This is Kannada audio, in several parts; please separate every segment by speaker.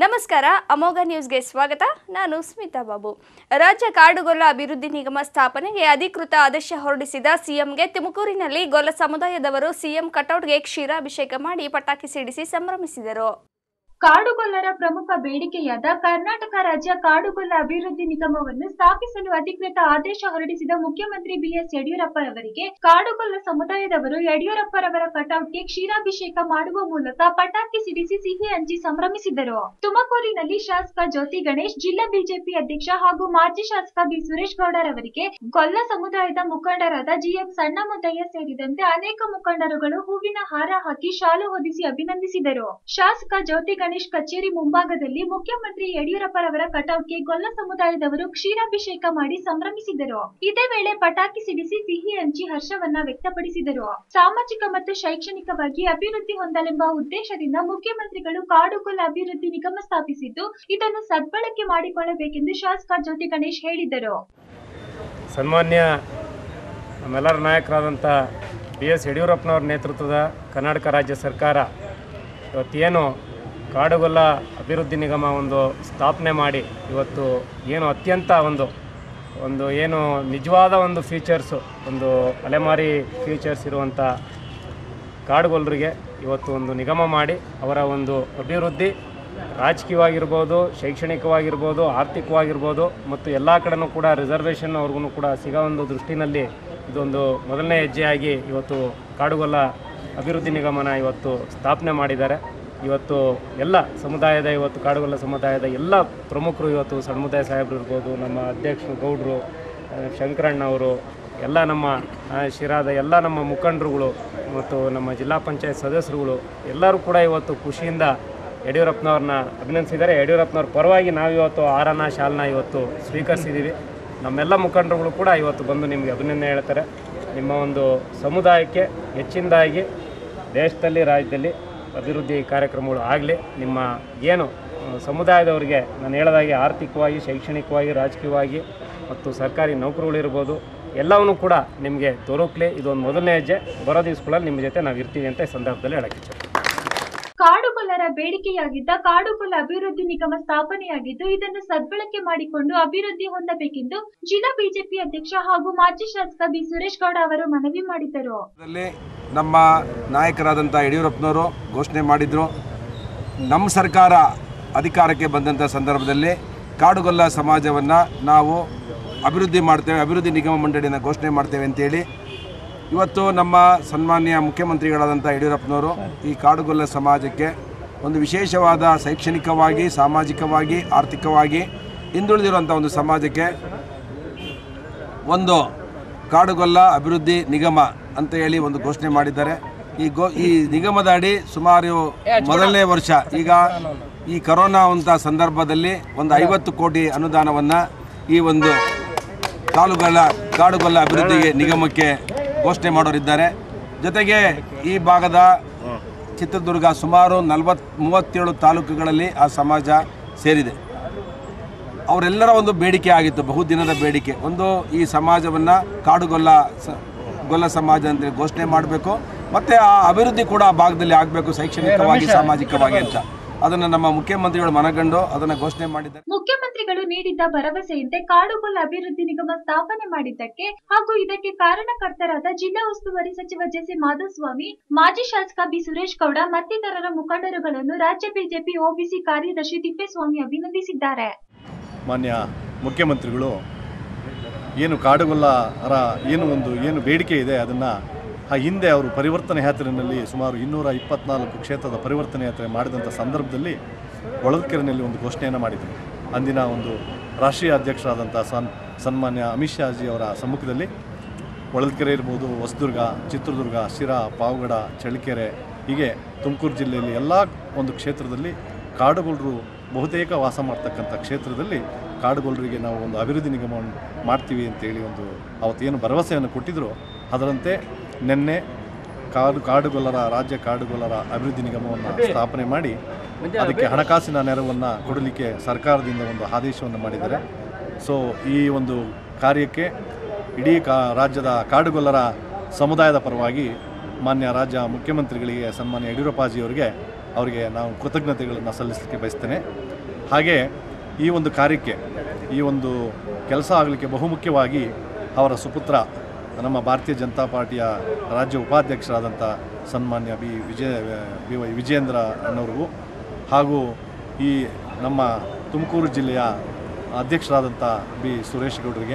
Speaker 1: ನಮಸ್ಕಾರ ಅಮೋಘ ನ್ಯೂಸ್ಗೆ ಸ್ವಾಗತ ನಾನು ಸ್ಮಿತಾ ಬಾಬು ರಾಜ್ಯ ಕಾಡುಗೊಲ್ಲ ಅಭಿವೃದ್ಧಿ ನಿಗಮ ಸ್ಥಾಪನೆಗೆ ಅಧಿಕೃತ ಆದೇಶ ಹೊರಡಿಸಿದ ಸಿಎಂಗೆ ತುಮಕೂರಿನಲ್ಲಿ ಗೊಲ್ಲ ಸಮುದಾಯದವರು ಸಿಎಂ ಕಟೌಟ್ಗೆ ಕ್ಷೀರಾಭಿಷೇಕ ಮಾಡಿ ಪಟಾಕಿ ಸಿಡಿಸಿ ಸಂಭ್ರಮಿಸಿದರು
Speaker 2: ಕಾಡುಗೊಲ್ಲರ ಪ್ರಮುಖ ಬೇಡಿಕೆಯಾದ ಕರ್ನಾಟಕ ರಾಜ್ಯ ಕಾಡುಗೊಲ್ಲ ಅಭಿವೃದ್ಧಿ ನಿಗಮವನ್ನು ಸ್ಥಾಪಿಸಲು ಅಧಿಕೃತ ಆದೇಶ ಹೊರಡಿಸಿದ ಮುಖ್ಯಮಂತ್ರಿ ಬಿಎಸ್ ಯಡಿಯೂರಪ್ಪರವರಿಗೆ ಕಾಡುಗೊಲ್ಲ ಸಮುದಾಯದವರು ಯಡಿಯೂರಪ್ಪರವರ ಕಟೌಟ್ಗೆ ಕ್ಷೀರಾಭಿಷೇಕ ಮಾಡುವ ಮೂಲಕ ಪಟಾಕಿ ಸಿಡಿಸಿ ಸಿಹಿ ಹಂಚಿ ಸಂಭ್ರಮಿಸಿದರು ತುಮಕೂರಿನಲ್ಲಿ ಶಾಸಕ ಜ್ಯೋತಿ ಗಣೇಶ್ ಜಿಲ್ಲಾ ಬಿಜೆಪಿ ಅಧ್ಯಕ್ಷ ಹಾಗೂ ಮಾಜಿ ಶಾಸಕ ಬಿ ಸುರೇಶ್ ಗೌಡರವರಿಗೆ ಗೊಲ್ಲ ಸಮುದಾಯದ ಮುಖಂಡರಾದ ಜಿಎಂ ಸಣ್ಣ ಮುದ್ದಯ್ಯ ಸೇರಿದಂತೆ ಅನೇಕ ಮುಖಂಡರುಗಳು ಹೂವಿನ ಹಾರ ಹಾಕಿ ಶಾಲು ಹೊದಿಸಿ ಅಭಿನಂದಿಸಿದರು ಶಾಸಕ ಜ್ಯೋತಿ ಗಣೇಶ್ ಕಚೇರಿ ಮುಂಭಾಗದಲ್ಲಿ ಮುಖ್ಯಮಂತ್ರಿ ಯಡಿಯೂರಪ್ಪರವರ ಕಟೌಟ್ಗೆ ಗೊಲ್ಲ ಸಮುದಾಯದವರು ಕ್ಷೀರಾಭಿಷೇಕ ಮಾಡಿ ಸಂಭ್ರಮಿಸಿದರು ಇದೇ ವೇಳೆ ಪಟಾಕಿ ಸಿಡಿಸಿ ಸಿಹಿ ಹಂಚಿ ಹರ್ಷವನ್ನ ವ್ಯಕ್ತಪಡಿಸಿದರು ಸಾಮಾಜಿಕ ಮತ್ತು ಶೈಕ್ಷಣಿಕವಾಗಿ ಅಭಿವೃದ್ಧಿ ಹೊಂದಲೆಂಬ ಉದ್ದೇಶದಿಂದ ಮುಖ್ಯಮಂತ್ರಿಗಳು ಕಾಡುಗೊಲ್ಲ ಅಭಿವೃದ್ಧಿ ನಿಗಮ ಸ್ಥಾಪಿಸಿದ್ದು ಇದನ್ನು ಸದ್ಬಳಕೆ ಮಾಡಿಕೊಳ್ಳಬೇಕೆಂದು ಶಾಸಕ ಜ್ಯೋತಿ ಗಣೇಶ್ ಹೇಳಿದರು
Speaker 3: ಸನ್ಮಾನ್ಯ ನಮ್ಮೆಲ್ಲರ ನಾಯಕರಾದಂಥ ಬಿ ಎಸ್ ಯಡಿಯೂರಪ್ಪನವ್ರ ನೇತೃತ್ವದ ಕರ್ನಾಟಕ ರಾಜ್ಯ ಸರ್ಕಾರ ಇವತ್ತೇನು ಕಾಡುಗೊಲ್ಲ ಅಭಿವೃದ್ಧಿ ನಿಗಮ ಒಂದು ಸ್ಥಾಪನೆ ಮಾಡಿ ಇವತ್ತು ಏನು ಅತ್ಯಂತ ಒಂದು ಒಂದು ಏನು ನಿಜವಾದ ಒಂದು ಫೀಚರ್ಸು ಒಂದು ಅಲೆಮಾರಿ ಫೀಚರ್ಸ್ ಇರುವಂಥ ಕಾಡುಗೊಲ್ಲರಿಗೆ ಇವತ್ತು ಒಂದು ನಿಗಮ ಮಾಡಿ ಅವರ ಒಂದು ಅಭಿವೃದ್ಧಿ ರಾಜಕೀಯವಾಗಿರ್ಬೋದು ಶೈಕ್ಷಣಿಕವಾಗಿರ್ಬೋದು ಆರ್ಥಿಕವಾಗಿರ್ಬೋದು ಮತ್ತು ಎಲ್ಲ ಕಡೆನೂ ಕೂಡ ರಿಸರ್ವೇಷನ್ ಅವ್ರಿಗೂ ಕೂಡ ಸಿಗೋ ಒಂದು ದೃಷ್ಟಿನಲ್ಲಿ ಇದೊಂದು ಮೊದಲನೇ ಹೆಜ್ಜೆಯಾಗಿ ಇವತ್ತು ಕಾಡುಗೊಲ್ಲ ಅಭಿವೃದ್ಧಿ ನಿಗಮನ ಇವತ್ತು ಸ್ಥಾಪನೆ ಮಾಡಿದ್ದಾರೆ ಇವತ್ತು ಎಲ್ಲ ಸಮುದಾಯದ ಇವತ್ತು ಕಾಡುಗೊಲ್ಲ ಸಮುದಾಯದ ಎಲ್ಲ ಪ್ರಮುಖರು ಇವತ್ತು ಸಣ್ಣಮುದಾಯ ಸಾಹೇಬರು ಇರ್ಬೋದು ನಮ್ಮ ಅಧ್ಯಕ್ಷರು ಗೌಡ್ರು ಆ, ಶಂಕರಣ್ಣ ಅವರು ಎಲ್ಲ ನಮ್ಮ ಆ, ಶಿರಾದ ಎಲ್ಲ ನಮ್ಮ ಮುಖಂಡರುಗಳು ಮತ್ತು ನಮ್ಮ ಜಿಲ್ಲಾ ಪಂಚಾಯತ್ ಸದಸ್ಯರುಗಳು ಎಲ್ಲರೂ ಕೂಡ ಇವತ್ತು ಖುಷಿಯಿಂದ ಯಡಿಯೂರಪ್ಪನವ್ರನ್ನ ಅಭಿನಂದಿಸಿದ್ದಾರೆ ಯಡಿಯೂರಪ್ಪನವ್ರ ಪರವಾಗಿ ನಾವು ಇವತ್ತು ಆರನ ಶಾಲನ ಇವತ್ತು ಸ್ವೀಕರಿಸಿದ್ದೀವಿ ನಮ್ಮೆಲ್ಲ ಮುಖಂಡರುಗಳು ಕೂಡ ಇವತ್ತು ಬಂದು ನಿಮಗೆ ಅಭಿನಂದನೆ ಹೇಳ್ತಾರೆ ನಿಮ್ಮ ಒಂದು ಸಮುದಾಯಕ್ಕೆ ಹೆಚ್ಚಿನದಾಗಿ ದೇಶದಲ್ಲಿ ರಾಜ್ಯದಲ್ಲಿ ಅಭಿವೃದ್ಧಿ ಕಾರ್ಯಕ್ರಮಗಳು ಆಗಲಿ ನಿಮ್ಮ ಏನು ಆ, ಸಮುದಾಯದವರಿಗೆ ನಾನು ಹೇಳಿದಾಗೆ ಆರ್ಥಿಕವಾಗಿ ಶೈಕ್ಷಣಿಕವಾಗಿ ರಾಜಕೀಯವಾಗಿ ಮತ್ತು ಸರ್ಕಾರಿ ನೌಕರುಗಳಿರ್ಬೋದು ಎಲ್ಲವನ್ನೂ ಕೂಡ ನಿಮಗೆ ದೊರಕಲಿ ಇದೊಂದು ಮೊದಲನೇ ಹೆಜ್ಜೆ ಬರೋ ದಿವಸಗಳಲ್ಲಿ ನಿಮ್ಮ ಜೊತೆ ನಾವು ಇರ್ತೀವಿ ಅಂತ ಈ ಸಂದರ್ಭದಲ್ಲಿ ಹೇಳಕ್ಕೆ ಇಚ್ಛೆ
Speaker 2: ಕಾಡುಗೊಲ್ಲರ ಬೇಡಿಕೆಯಾಗಿದ್ದ ಕಾಡುಗೊಲ್ಲ ಅಭಿವೃದ್ಧಿ ನಿಗಮ ಸ್ಥಾಪನೆಯಾಗಿದ್ದು ಇದನ್ನು ಸದ್ಬಳಕೆ ಮಾಡಿಕೊಂಡು ಅಭಿವೃದ್ಧಿ ಹೊಂದಬೇಕೆಂದು ಜಿಲ್ಲಾ ಬಿಜೆಪಿ ಅಧ್ಯಕ್ಷ ಹಾಗೂ ಮಾಜಿ ಶಾಸಕ ಬಿ ಸುರೇಶ್ ಗೌಡ ಅವರು ಮನವಿ ಮಾಡಿದರು
Speaker 4: ದಲ್ಲಿ ನಮ್ಮ ನಾಯಕರಾದಂಥ ಯಡಿಯೂರಪ್ಪನವರು ಘೋಷಣೆ ಮಾಡಿದರು ನಮ್ಮ ಸರ್ಕಾರ ಅಧಿಕಾರಕ್ಕೆ ಬಂದಂಥ ಸಂದರ್ಭದಲ್ಲಿ ಕಾಡುಗೊಲ್ಲ ಸಮಾಜವನ್ನು ನಾವು ಅಭಿವೃದ್ಧಿ ಮಾಡ್ತೇವೆ ಅಭಿವೃದ್ಧಿ ನಿಗಮ ಮಂಡಳಿಯನ್ನು ಘೋಷಣೆ ಮಾಡ್ತೇವೆ ಅಂತೇಳಿ ಇವತ್ತು ನಮ್ಮ ಸನ್ಮಾನ್ಯ ಮುಖ್ಯಮಂತ್ರಿಗಳಾದಂಥ ಯಡಿಯೂರಪ್ಪನವರು ಈ ಕಾಡುಗೊಲ್ಲ ಸಮಾಜಕ್ಕೆ ಒಂದು ವಿಶೇಷವಾದ ಶೈಕ್ಷಣಿಕವಾಗಿ ಸಾಮಾಜಿಕವಾಗಿ ಆರ್ಥಿಕವಾಗಿ ಹಿಂದುಳಿದಿರುವಂಥ ಒಂದು ಸಮಾಜಕ್ಕೆ ಒಂದು ಕಾಡುಗೊಲ್ಲ ಅಭಿವೃದ್ಧಿ ನಿಗಮ ಅಂತ ಹೇಳಿ ಒಂದು ಘೋಷಣೆ ಮಾಡಿದ್ದಾರೆ ಈ ಗೋ ಈ ನಿಗಮದ ಅಡಿ ಸುಮಾರು ಮೊದಲನೇ ವರ್ಷ ಈಗ ಈ ಕರೋನಾ ಅಂತ ಸಂದರ್ಭದಲ್ಲಿ ಒಂದು ಐವತ್ತು ಕೋಟಿ ಅನುದಾನವನ್ನು ಈ ಒಂದು ಕಾಳುಗಳ ಕಾಡುಗೊಲ್ಲ ಅಭಿವೃದ್ಧಿ ನಿಗಮಕ್ಕೆ ಘೋಷಣೆ ಮಾಡೋರಿದ್ದಾರೆ ಜೊತೆಗೆ ಈ ಭಾಗದ ಚಿತ್ರದುರ್ಗ ಸುಮಾರು ನಲವತ್ ಮೂವತ್ತೇಳು ತಾಲೂಕುಗಳಲ್ಲಿ ಆ ಸಮಾಜ ಸೇರಿದೆ ಅವರೆಲ್ಲರ ಒಂದು ಬೇಡಿಕೆ ಆಗಿತ್ತು ಬಹುದಿನದ ಬೇಡಿಕೆ ಒಂದು ಈ ಸಮಾಜವನ್ನು ಕಾಡುಗೊಲ್ಲ ಸ ಗೊಲ್ಲ ಸಮಾಜ ಅಂತೇಳಿ ಘೋಷಣೆ ಮಾಡಬೇಕು ಮತ್ತು ಆ ಅಭಿವೃದ್ಧಿ ಕೂಡ ಆ ಭಾಗದಲ್ಲಿ ಆಗಬೇಕು ಶೈಕ್ಷಣಿಕವಾಗಿ ಸಾಮಾಜಿಕವಾಗಿ ಅಂತ ಅದನ್ನು ನಮ್ಮ ಮುಖ್ಯಮಂತ್ರಿಗಳು ಮನಗಂಡು ಅದನ್ನು ಘೋಷಣೆ ಮಾಡಿದ್ದಾರೆ
Speaker 2: ಮುಖ್ಯಮಂತ್ರಿಗಳು ನೀಡಿದ್ದ ಭರವಸೆಯಂತೆ ಕಾಡುಗೊಲ್ಲ ಅಭಿವೃದ್ಧಿ ನಿಗಮ ಸ್ಥಾಪನೆ ಮಾಡಿದ್ದಕ್ಕೆ ಹಾಗೂ ಇದಕ್ಕೆ ಕಾರಣಕರ್ತರಾದ ಜಿಲ್ಲಾ ಉಸ್ತುವಾರಿ ಸಚಿವ ಜೆಸಿ ಮಾಧುಸ್ವಾಮಿ ಮಾಜಿ ಶಾಸಕ ಬಿ ಸುರೇಶ್ ಗೌಡ ಮತ್ತಿತರರ ಮುಖಂಡರುಗಳನ್ನು ರಾಜ್ಯ ಬಿಜೆಪಿ ಒಬಿಸಿ ಕಾರ್ಯದರ್ಶಿ ತಿಪ್ಪೇಸ್ವಾಮಿ ಅಭಿನಂದಿಸಿದ್ದಾರೆ
Speaker 5: ಮಾನ್ಯ ಮುಖ್ಯಮಂತ್ರಿಗಳು ಏನು ಕಾಡುಗೊಲ್ಲರ ಏನು ಒಂದು ಏನು ಬೇಡಿಕೆ ಇದೆ ಅದನ್ನು ಆ ಹಿಂದೆ ಅವರು ಪರಿವರ್ತನೆ ಯಾತ್ರೆಯಲ್ಲಿ ಸುಮಾರು ಇನ್ನೂರ ಇಪ್ಪತ್ನಾಲ್ಕು ಕ್ಷೇತ್ರದ ಪರಿವರ್ತನೆ ಯಾತ್ರೆ ಮಾಡಿದಂಥ ಸಂದರ್ಭದಲ್ಲಿ ಹೊಳಲ್ಕೆರೆಯಲ್ಲಿ ಒಂದು ಘೋಷಣೆಯನ್ನು ಮಾಡಿದರು ಅಂದಿನ ಒಂದು ರಾಷ್ಟ್ರೀಯ ಅಧ್ಯಕ್ಷರಾದಂಥ ಸನ್ ಸನ್ಮಾನ್ಯ ಅಮಿತ್ ಶಾಜಿ ಅವರ ಸಮ್ಮುಖದಲ್ಲಿ ಹೊಳಲ್ಕೆರೆ ಇರ್ಬೋದು ಹೊಸದುರ್ಗ ಚಿತ್ರದುರ್ಗ ಶಿರಾ ಪಾವಗಡ ಚಳ್ಳಕೆರೆ ಹೀಗೆ ತುಮಕೂರು ಜಿಲ್ಲೆಯಲ್ಲಿ ಎಲ್ಲ ಒಂದು ಕ್ಷೇತ್ರದಲ್ಲಿ ಕಾಡುಗೊಲ್ಲರು ಬಹುತೇಕ ವಾಸ ಮಾಡ್ತಕ್ಕಂಥ ಕ್ಷೇತ್ರದಲ್ಲಿ ಕಾಡುಗೊಲ್ಲರಿಗೆ ನಾವು ಒಂದು ಅಭಿವೃದ್ಧಿ ನಿಗಮವನ್ನು ಮಾಡ್ತೀವಿ ಅಂತೇಳಿ ಒಂದು ಅವತ್ತೇನು ಭರವಸೆಯನ್ನು ಕೊಟ್ಟಿದ್ದರು ಅದರಂತೆ ನಿನ್ನೆ ಕಾಡು ಕಾಡುಗೊಲ್ಲರ ರಾಜ್ಯ ಕಾಡುಗೊಲ್ಲರ ಅಭಿವೃದ್ಧಿ ನಿಗಮವನ್ನು ಸ್ಥಾಪನೆ ಮಾಡಿ ಅದಕ್ಕೆ ಹಣಕಾಸಿನ ನೆರವನ್ನು ಕೊಡಲಿಕ್ಕೆ ಸರ್ಕಾರದಿಂದ ಒಂದು ಆದೇಶವನ್ನು ಮಾಡಿದ್ದಾರೆ ಸೊ ಈ ಒಂದು ಕಾರ್ಯಕ್ಕೆ ಇಡೀ ಕಾ ರಾಜ್ಯದ ಕಾಡುಗೊಲ್ಲರ ಸಮುದಾಯದ ಪರವಾಗಿ ಮಾನ್ಯ ರಾಜ್ಯ ಮುಖ್ಯಮಂತ್ರಿಗಳಿಗೆ ಸನ್ಮಾನ್ಯ ಯಡಿಯೂರಪ್ಪಾಜಿಯವರಿಗೆ ಅವರಿಗೆ ನಾವು ಕೃತಜ್ಞತೆಗಳನ್ನು ಸಲ್ಲಿಸಲಿಕ್ಕೆ ಬಯಸ್ತೇನೆ ಹಾಗೆ ಈ ಒಂದು ಕಾರ್ಯಕ್ಕೆ ಈ ಒಂದು ಕೆಲಸ ಆಗಲಿಕ್ಕೆ ಬಹುಮುಖ್ಯವಾಗಿ ಅವರ ಸುಪುತ್ರ ನಮ್ಮ ಭಾರತೀಯ ಜನತಾ ಪಾರ್ಟಿಯ ರಾಜ್ಯ ಉಪಾಧ್ಯಕ್ಷರಾದಂಥ ಸನ್ಮಾನ್ಯ B Vijaya B Y Vijayendra ಅಣ್ಣವ್ರಿಗೂ ಹಾಗೂ ಈ ನಮ್ಮ ತುಮಕೂರು ಜಿಲ್ಲೆಯ ಅಧ್ಯಕ್ಷರಾದಂಥ ಬಿ ಸುರೇಶ್ ಗೌಡರಿಗೆ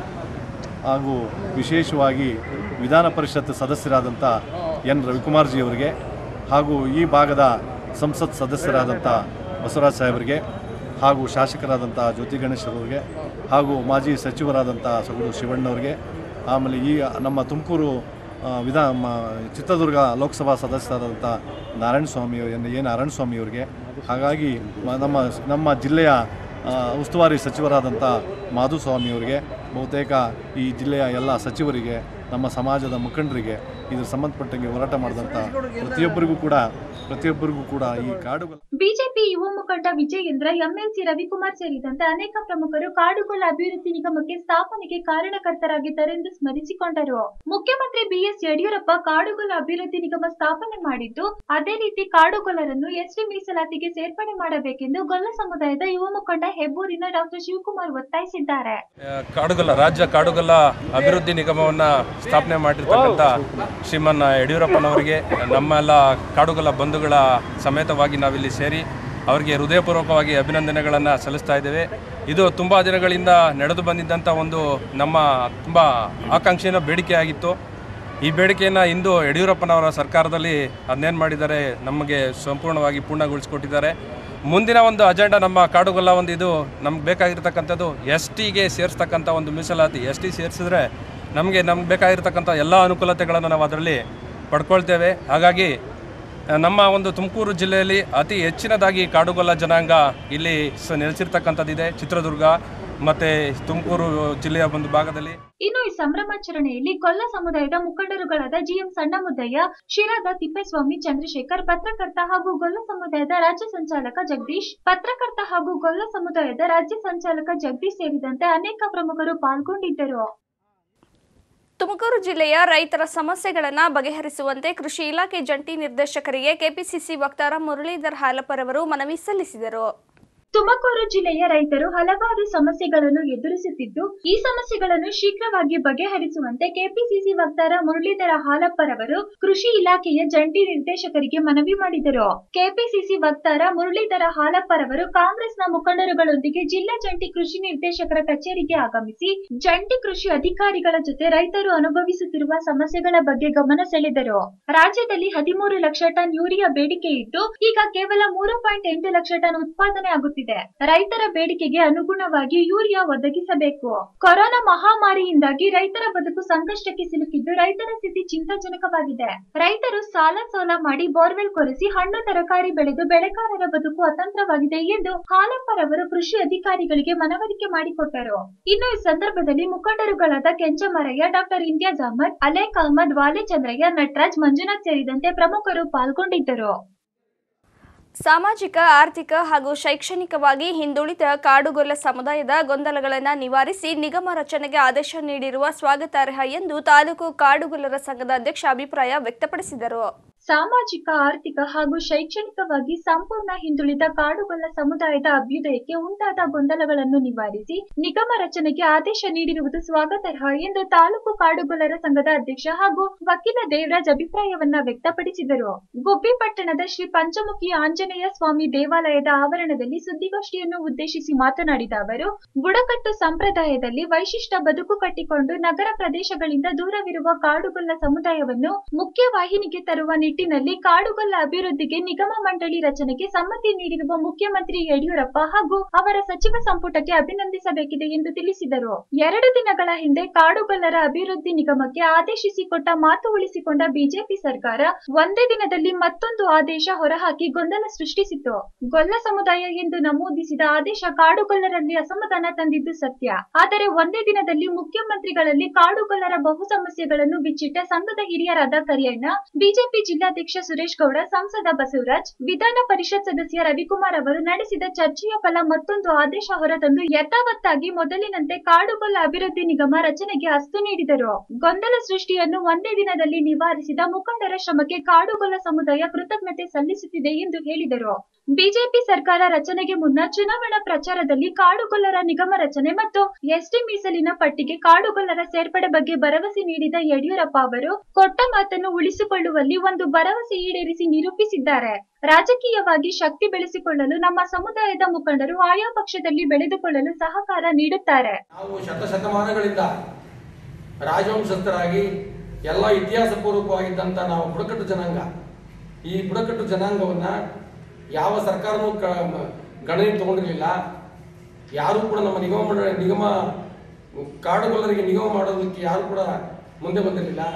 Speaker 5: ಹಾಗೂ ವಿಶೇಷವಾಗಿ ವಿಧಾನ ಪರಿಷತ್ ಸದಸ್ಯರಾದಂಥ ಎನ್ ರವಿಕುಮಾರ್ಜಿಯವರಿಗೆ ಹಾಗೂ ಈ ಭಾಗದ ಸಂಸತ್ ಸದಸ್ಯರಾದಂಥ ಬಸವರಾಜ್ ಸಾಹೇಬರಿಗೆ ಹಾಗೂ ಶಾಸಕರಾದಂಥ ಜ್ಯೋತಿ ಗಣೇಶರವರಿಗೆ ಹಾಗೂ ಮಾಜಿ ಸಚಿವರಾದಂಥ ಸಗುಡು ಶಿವಣ್ಣವರಿಗೆ ಆಮೇಲೆ ಈ ನಮ್ಮ ತುಮಕೂರು ಆ, ವಿಧಾ ಮ ಚಿತ್ರದುರ್ಗ ಲೋಕಸಭಾ ಸದಸ್ಯರಾದಂಥ Narayanaswamy N A Narayana ಸ್ವಾಮಿಯವರಿಗೆ ಹಾಗಾಗಿ ಮ- ನಮ್ಮ ನಮ್ಮ ಜಿಲ್ಲೆಯ ಆ, ಉಸ್ತುವಾರಿ ಸಚಿವರಾದಂಥ ಮಾಧುಸ್ವಾಮಿಯವರಿಗೆ ಬಹುತೇಕ ಈ ಜಿಲ್ಲೆಯ ಎಲ್ಲ ಸಚಿವರಿಗೆ ನಮ್ಮ ಸಮಾಜದ ಮುಖಂಡರಿಗೆ ಇದ್ರ ಸಂಬಂಧಪಟ್ಟಂಗೆ ಹೋರಾಟ ಮಾಡಿದಂಥ ಪ್ರತಿಯೊಬ್ಬರಿಗೂ ಕೂಡ ಪ್ರತಿಯೊಬ್ಬರಿಗೂ ಕೂಡ ಈ ಕಾಡುಗಳು
Speaker 2: ಬಿಜೆಪಿ ಯುವ ಮುಖಂಡ ವಿಜಯೇಂದ್ರ ಎಂಎಲ್ಸಿ ರವಿಕುಮಾರ್ ಸೇರಿದಂತೆ ಅನೇಕ ಪ್ರಮುಖರು ಕಾಡುಗೊಲ್ಲ ಅಭಿವೃದ್ಧಿ ನಿಗಮಕ್ಕೆ ಸ್ಥಾಪನೆಗೆ ಕಾರಣಕರ್ತರಾಗಿದ್ದಾರೆಂದು ಸ್ಮರಿಸಿಕೊಂಡರು ಮುಖ್ಯಮಂತ್ರಿ ಬಿಎಸ್ ಯಡಿಯೂರಪ್ಪ ಕಾಡುಗೊಲ್ಲ ಅಭಿವೃದ್ಧಿ ನಿಗಮ ಸ್ಥಾಪನೆ ಮಾಡಿದ್ದು ಅದೇ ರೀತಿ ಕಾಡುಗೊಲ್ಲರನ್ನು ಎಸ್ಟಿ ಮೀಸಲಾತಿಗೆ ಸೇರ್ಪಡೆ ಮಾಡಬೇಕೆಂದು ಗೊಲ್ಲ ಸಮುದಾಯದ ಯುವ ಮುಖಂಡ ಹೆಬ್ಬೂರಿನ ಡಾಕ್ಟರ್ ಶಿವಕುಮಾರ್ ಒತ್ತಾಯಿಸಿದ್ದಾರೆ
Speaker 6: ಕಾಡುಗಲ್ಲ ರಾಜ್ಯ ಕಾಡುಗಲ್ಲ ಅಭಿವೃದ್ಧಿ ನಿಗಮವನ್ನು ಸ್ಥಾಪನೆ ಮಾಡಿರ್ತಕ್ಕಂಥ ಶ್ರೀಮನ್ ಯಡಿಯೂರಪ್ಪನವರಿಗೆ ನಮ್ಮೆಲ್ಲ ಕಾಡುಗಲ್ಲ ಬಂಧುಗಳ ಸಮೇತವಾಗಿ ನಾವಿಲ್ಲಿ ಸೇರಿ ಅವರಿಗೆ ಹೃದಯಪೂರ್ವಕವಾಗಿ ಅಭಿನಂದನೆಗಳನ್ನು ಸಲ್ಲಿಸ್ತಾ ಇದ್ದೇವೆ ಇದು ತುಂಬ ದಿನಗಳಿಂದ ನಡೆದು ಬಂದಿದ್ದಂಥ ಒಂದು ನಮ್ಮ ತುಂಬ ಆಕಾಂಕ್ಷೆಯ ಬೇಡಿಕೆಯಾಗಿತ್ತು ಈ ಬೇಡಿಕೆಯನ್ನು ಇಂದು ಯಡಿಯೂರಪ್ಪನವರ ಸರ್ಕಾರದಲ್ಲಿ ಅದನ್ನೇನು ಮಾಡಿದ್ದಾರೆ ನಮಗೆ ಸಂಪೂರ್ಣವಾಗಿ ಪೂರ್ಣಗೊಳಿಸಿಕೊಟ್ಟಿದ್ದಾರೆ ಮುಂದಿನ ಒಂದು ಅಜೆಂಡಾ ನಮ್ಮ ಕಾಡುಗೊಲ್ಲ ಒಂದು ಇದು ನಮ್ಗೆ ಬೇಕಾಗಿರ್ತಕ್ಕಂಥದ್ದು ಎಸ್ ಟಿಗೆ ಸೇರಿಸ್ತಕ್ಕಂಥ ಒಂದು ಮೀಸಲಾತಿ ಎಸ್ ಟಿ ಸೇರಿಸಿದ್ರೆ ನಮಗೆ ನಮ್ಗೆ ಬೇಕಾಗಿರ್ತಕ್ಕಂಥ ಎಲ್ಲ ಅನುಕೂಲತೆಗಳನ್ನು ನಾವು ಅದರಲ್ಲಿ ಪಡ್ಕೊಳ್ತೇವೆ ಹಾಗಾಗಿ ಆ, ನಮ್ಮ ಒಂದು ತುಮಕೂರು ಜಿಲ್ಲೆಯಲ್ಲಿ ಅತಿ ಹೆಚ್ಚಿನದಾಗಿ ಕಾಡುಗೊಲ್ಲ ಜನಾಂಗ ಇಲ್ಲಿ ಸ ನೆಲೆಸಿರ್ತಕ್ಕಂಥದ್ದಿದೆ ಚಿತ್ರದುರ್ಗ ಮತ್ತು ತುಮಕೂರು ಜಿಲ್ಲೆಯ ಒಂದು ಭಾಗದಲ್ಲಿ
Speaker 2: ಇನ್ನು ಈ ಸಂಭ್ರಮಾಚರಣೆಯಲ್ಲಿ ಗೊಲ್ಲ ಸಮುದಾಯದ ಮುಖಂಡರುಗಳಾದ ಜಿಎಂ ಸಣ್ಣಮುದ್ದಯ್ಯ ಶಿರಾದ ತಿಪ್ಪೇಸ್ವಾಮಿ ಚಂದ್ರಶೇಖರ್ ಪತ್ರಕರ್ತ ಹಾಗೂ ಗೊಲ್ಲ ಸಮುದಾಯದ ರಾಜ್ಯ ಸಂಚಾಲಕ ಜಗದೀಶ್ ಪತ್ರಕರ್ತ ಹಾಗೂ ಗೊಲ್ಲ ಸಮುದಾಯದ ರಾಜ್ಯ ಸಂಚಾಲಕ ಜಗದೀಶ್ ಸೇರಿದಂತೆ ಅನೇಕ ಪ್ರಮುಖರು ಪಾಲ್ಗೊಂಡಿದ್ದರು
Speaker 1: ತುಮಕೂರು ಜಿಲ್ಲೆಯ ರೈತರ ಸಮಸ್ಯೆಗಳನ್ನು ಬಗೆಹರಿಸುವಂತೆ ಕೃಷಿ ಇಲಾಖೆ ಜಂಟಿ ನಿರ್ದೇಶಕರಿಗೆ ಕೆಪಿಸಿಸಿ ವಕ್ತಾರ ಮುರಳೀಧರ್ ಹಾಲಪ್ಪರವರು ಮನವಿ ಸಲ್ಲಿಸಿದರು
Speaker 2: ತುಮಕೂರು ಜಿಲ್ಲೆಯ ರೈತರು ಹಲವಾರು ಸಮಸ್ಯೆಗಳನ್ನು ಎದುರಿಸುತ್ತಿದ್ದು ಈ ಸಮಸ್ಯೆಗಳನ್ನು ಶೀಘ್ರವಾಗಿ ಬಗೆಹರಿಸುವಂತೆ ಕೆಪಿಸಿಸಿ ವಕ್ತಾರ ಮುರಳೀಧರ ಹಾಲಪ್ಪರವರು ಕೃಷಿ ಇಲಾಖೆಯ ಜಂಟಿ ನಿರ್ದೇಶಕರಿಗೆ ಮನವಿ ಮಾಡಿದರು ಕೆಪಿಸಿಸಿ ವಕ್ತಾರ ಮುರಳೀಧರ ಹಾಲಪ್ಪರವರು ಕಾಂಗ್ರೆಸ್ನ ಮುಖಂಡರುಗಳೊಂದಿಗೆ ಜಿಲ್ಲಾ ಜಂಟಿ ಕೃಷಿ ನಿರ್ದೇಶಕರ ಕಚೇರಿಗೆ ಆಗಮಿಸಿ ಜಂಟಿ ಕೃಷಿ ಅಧಿಕಾರಿಗಳ ಜೊತೆ ರೈತರು ಅನುಭವಿಸುತ್ತಿರುವ ಸಮಸ್ಯೆಗಳ ಬಗ್ಗೆ ಗಮನ ಸೆಳೆದರು ರಾಜ್ಯದಲ್ಲಿ ಹದಿಮೂರು ಲಕ್ಷ ಟನ್ ಯೂರಿಯಾ ಬೇಡಿಕೆ ಇದ್ದು ಈಗ ಕೇವಲ ಮೂರು ಪಾಯಿಂಟ್ ಎಂಟು ಲಕ್ಷ ಟನ್ ಉತ್ಪಾದನೆ ಆಗುತ್ತಿದೆ ರೈತರ ಬೇಡಿಕೆಗೆ ಅನುಗುಣವಾಗಿ ಯೂರಿಯಾ ಒದಗಿಸಬೇಕು ಕೊರೋನಾ ಮಹಾಮಾರಿಯಿಂದಾಗಿ ರೈತರ ಬದುಕು ಸಂಕಷ್ಟಕ್ಕೆ ಸಿಲುಕಿದ್ದು ರೈತರ ಸ್ಥಿತಿ ಚಿಂತಾಜನಕವಾಗಿದೆ ರೈತರು ಸಾಲ ಸೋಲ ಮಾಡಿ ಬೋರ್ವೆಲ್ ಕೊರೆಸಿ ಹಣ್ಣು ತರಕಾರಿ ಬೆಳೆದು ಬೆಳೆಗಾರರ ಬದುಕು ಅತಂತ್ರವಾಗಿದೆ ಎಂದು ಹಾಲಪ್ಪರವರು ಕೃಷಿ ಅಧಿಕಾರಿಗಳಿಗೆ ಮನವರಿಕೆ ಮಾಡಿಕೊಟ್ಟರು ಇನ್ನು ಈ ಸಂದರ್ಭದಲ್ಲಿ ಮುಖಂಡರುಗಳಾದ ಕೆಂಚಮರಯ್ಯ ಡಾಕ್ಟರ್ ಇಂತಿಯಾಜ್ ಅಹಮದ್ ಅಲೇಕ್ ಅಹಮದ್ ವಾಲೆ ಚಂದ್ರಯ್ಯ ನಟರಾಜ್ ಮಂಜುನಾಥ್ ಸೇರಿದಂತೆ ಪ್ರಮುಖರು ಪಾಲ್ಗೊಂಡಿದ್ದರು
Speaker 1: ಸಾಮಾಜಿಕ ಆರ್ಥಿಕ ಹಾಗೂ ಶೈಕ್ಷಣಿಕವಾಗಿ ಹಿಂದುಳಿದ ಕಾಡುಗೊಲ್ಲ ಸಮುದಾಯದ ಗೊಂದಲಗಳನ್ನು ನಿವಾರಿಸಿ ನಿಗಮ ರಚನೆಗೆ ಆದೇಶ ನೀಡಿರುವ ಸ್ವಾಗತಾರ್ಹ ಎಂದು ತಾಲೂಕು ಕಾಡುಗೊಲ್ಲರ ಸಂಘದ ಅಧ್ಯಕ್ಷ ಅಭಿಪ್ರಾಯ ವ್ಯಕ್ತಪಡಿಸಿದರು
Speaker 2: ಸಾಮಾಜಿಕ ಆರ್ಥಿಕ ಹಾಗೂ ಶೈಕ್ಷಣಿಕವಾಗಿ ಸಂಪೂರ್ಣ ಹಿಂದುಳಿದ ಕಾಡುಗೊಲ್ಲ ಸಮುದಾಯದ ಅಭ್ಯುದಯಕ್ಕೆ ಉಂಟಾದ ಗೊಂದಲಗಳನ್ನು ನಿವಾರಿಸಿ ನಿಗಮ ರಚನೆಗೆ ಆದೇಶ ನೀಡಿರುವುದು ಸ್ವಾಗತಾರ್ಹ ಎಂದು ತಾಲೂಕು ಕಾಡುಗೊಲ್ಲರ ಸಂಘದ ಅಧ್ಯಕ್ಷ ಹಾಗೂ ವಕೀಲ ದೇವರಾಜ್ ಅಭಿಪ್ರಾಯವನ್ನ ವ್ಯಕ್ತಪಡಿಸಿದರು ಗುಬ್ಬಿ ಪಟ್ಟಣದ ಶ್ರೀ ಪಂಚಮುಖಿ ಆಂಜನೇಯ ಸ್ವಾಮಿ ದೇವಾಲಯದ ಆವರಣದಲ್ಲಿ ಸುದ್ದಿಗೋಷ್ಠಿಯನ್ನು ಉದ್ದೇಶಿಸಿ ಮಾತನಾಡಿದ ಅವರು ಬುಡಕಟ್ಟು ಸಂಪ್ರದಾಯದಲ್ಲಿ ವೈಶಿಷ್ಟ್ಯ ಬದುಕು ಕಟ್ಟಿಕೊಂಡು ನಗರ ಪ್ರದೇಶಗಳಿಂದ ದೂರವಿರುವ ಕಾಡುಗೊಲ್ಲ ಸಮುದಾಯವನ್ನು ಮುಖ್ಯವಾಹಿನಿಗೆ ತರುವ ನಿಟ್ಟಿನಲ್ಲಿ ಕಾಡುಗೊಲ್ಲ ಅಭಿವೃದ್ಧಿಗೆ ನಿಗಮ ಮಂಡಳಿ ರಚನೆಗೆ ಸಮ್ಮತಿ ನೀಡಿರುವ ಮುಖ್ಯಮಂತ್ರಿ ಯಡಿಯೂರಪ್ಪ ಹಾಗೂ ಅವರ ಸಚಿವ ಸಂಪುಟಕ್ಕೆ ಅಭಿನಂದಿಸಬೇಕಿದೆ ಎಂದು ತಿಳಿಸಿದರು ಎರಡು ದಿನಗಳ ಹಿಂದೆ ಕಾಡುಗೊಲ್ಲರ ಅಭಿವೃದ್ಧಿ ನಿಗಮಕ್ಕೆ ಆದೇಶಿಸಿಕೊಟ್ಟ ಮಾತು ಉಳಿಸಿಕೊಂಡ ಬಿಜೆಪಿ ಸರ್ಕಾರ ಒಂದೇ ದಿನದಲ್ಲಿ ಮತ್ತೊಂದು ಆದೇಶ ಹೊರಹಾಕಿ ಗೊಂದಲ ಸೃಷ್ಟಿಸಿತು ಗೊಲ್ಲ ಸಮುದಾಯ ಎಂದು ನಮೂದಿಸಿದ ಆದೇಶ ಕಾಡುಗೊಲ್ಲರಲ್ಲಿ ಅಸಮಾಧಾನ ತಂದಿದ್ದು ಸತ್ಯ ಆದರೆ ಒಂದೇ ದಿನದಲ್ಲಿ ಮುಖ್ಯಮಂತ್ರಿಗಳಲ್ಲಿ ಕಾಡುಗೊಲ್ಲರ ಬಹು ಸಮಸ್ಯೆಗಳನ್ನು ಬಿಚ್ಚಿಟ್ಟ ಸಂಘದ ಹಿರಿಯರಾದ ಕರಿಯಣ್ಣ ಬಿಜೆಪಿ ಜಿಲ್ಲಾ ಜಿಲ್ಲಾಧ್ಯಕ್ಷ ಸುರೇಶ್ ಗೌಡ ಸಂಸದ ಬಸವರಾಜ್ ವಿಧಾನ ಪರಿಷತ್ ಸದಸ್ಯ ರವಿಕುಮಾರ್ ಅವರು ನಡೆಸಿದ ಚರ್ಚೆಯ ಫಲ ಮತ್ತೊಂದು ಆದೇಶ ಹೊರತಂದು ಯಥಾವತ್ತಾಗಿ ಮೊದಲಿನಂತೆ ಕಾಡುಗೊಲ್ಲ ಅಭಿವೃದ್ಧಿ ನಿಗಮ ರಚನೆಗೆ ಅಸ್ತು ನೀಡಿದರು ಗೊಂದಲ ಸೃಷ್ಟಿಯನ್ನು ಒಂದೇ ದಿನದಲ್ಲಿ ನಿವಾರಿಸಿದ ಮುಖಂಡರ ಶ್ರಮಕ್ಕೆ ಕಾಡುಗೊಲ್ಲ ಸಮುದಾಯ ಕೃತಜ್ಞತೆ ಸಲ್ಲಿಸುತ್ತಿದೆ ಎಂದು ಹೇಳಿದರು ಬಿಜೆಪಿ ಸರ್ಕಾರ ರಚನೆಗೆ ಮುನ್ನ ಚುನಾವಣಾ ಪ್ರಚಾರದಲ್ಲಿ ಕಾಡುಗೊಲ್ಲರ ನಿಗಮ ರಚನೆ ಮತ್ತು ಎಸ್ಟಿ ಮೀಸಲಿನ ಪಟ್ಟಿಗೆ ಕಾಡುಗೊಲ್ಲರ ಸೇರ್ಪಡೆ ಬಗ್ಗೆ ಭರವಸೆ ನೀಡಿದ ಯಡಿಯೂರಪ್ಪ ಅವರು ಕೊಟ್ಟ ಮಾತನ್ನು ಉಳಿಸಿಕೊಳ್ಳುವಲ್ಲಿ ಒಂದು ಭರವಸೆ ಈಡೇರಿಸಿ ನಿರೂಪಿಸಿದ್ದಾರೆ ರಾಜಕೀಯವಾಗಿ ಶಕ್ತಿ ಬೆಳೆಸಿಕೊಳ್ಳಲು ನಮ್ಮ ಸಮುದಾಯದ ಮುಖಂಡರು ಆಯಾ ಪಕ್ಷದಲ್ಲಿ ಬೆಳೆದುಕೊಳ್ಳಲು ಸಹಕಾರ ನೀಡುತ್ತಾರೆ
Speaker 7: ನಾವು ಶತಶತಮಾನಗಳಿಂದ ರಾಜವಂಶಸ್ಥರಾಗಿ ಎಲ್ಲ ಇತಿಹಾಸ ಪೂರ್ವಕವಾಗಿದ್ದಂಥ ನಾವು ಬುಡಕಟ್ಟು ಜನಾಂಗ ಈ ಬುಡಕಟ್ಟು ಜನಾಂಗವನ್ನ ಯಾವ ಸರ್ಕಾರನೂ ಕ ಗಣನೆ ತಗೊಂಡಿರಲಿಲ್ಲ ಯಾರೂ ಕೂಡ ನಮ್ಮ ನಿಗಮ ಮಂಡಳಿ ನಿಗಮ ಕಾಡುಗೊಲ್ಲರಿಗೆ ನಿಗಮ ಮಾಡೋದಕ್ಕೆ ಯಾರು ಕೂಡ ಮುಂದೆ ಬಂದಿರಲಿಲ್ಲ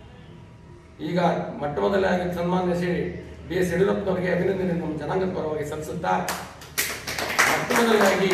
Speaker 7: ಈಗ ಮೊಟ್ಟ ಮೊದಲಾಗಿ ಸನ್ಮಾನ್ಯ ಶ್ರೀ ಬಿ ಎಸ್ ಯಡಿಯೂರಪ್ಪನವರಿಗೆ ಅಭಿನಂದನೆ ನಮ್ಮ ಜನಾಂಗದ ಪರವಾಗಿ ಸಲ್ಲಿಸುತ್ತಾ ಮೊಟ್ಟ ಮೊದಲಾಗಿ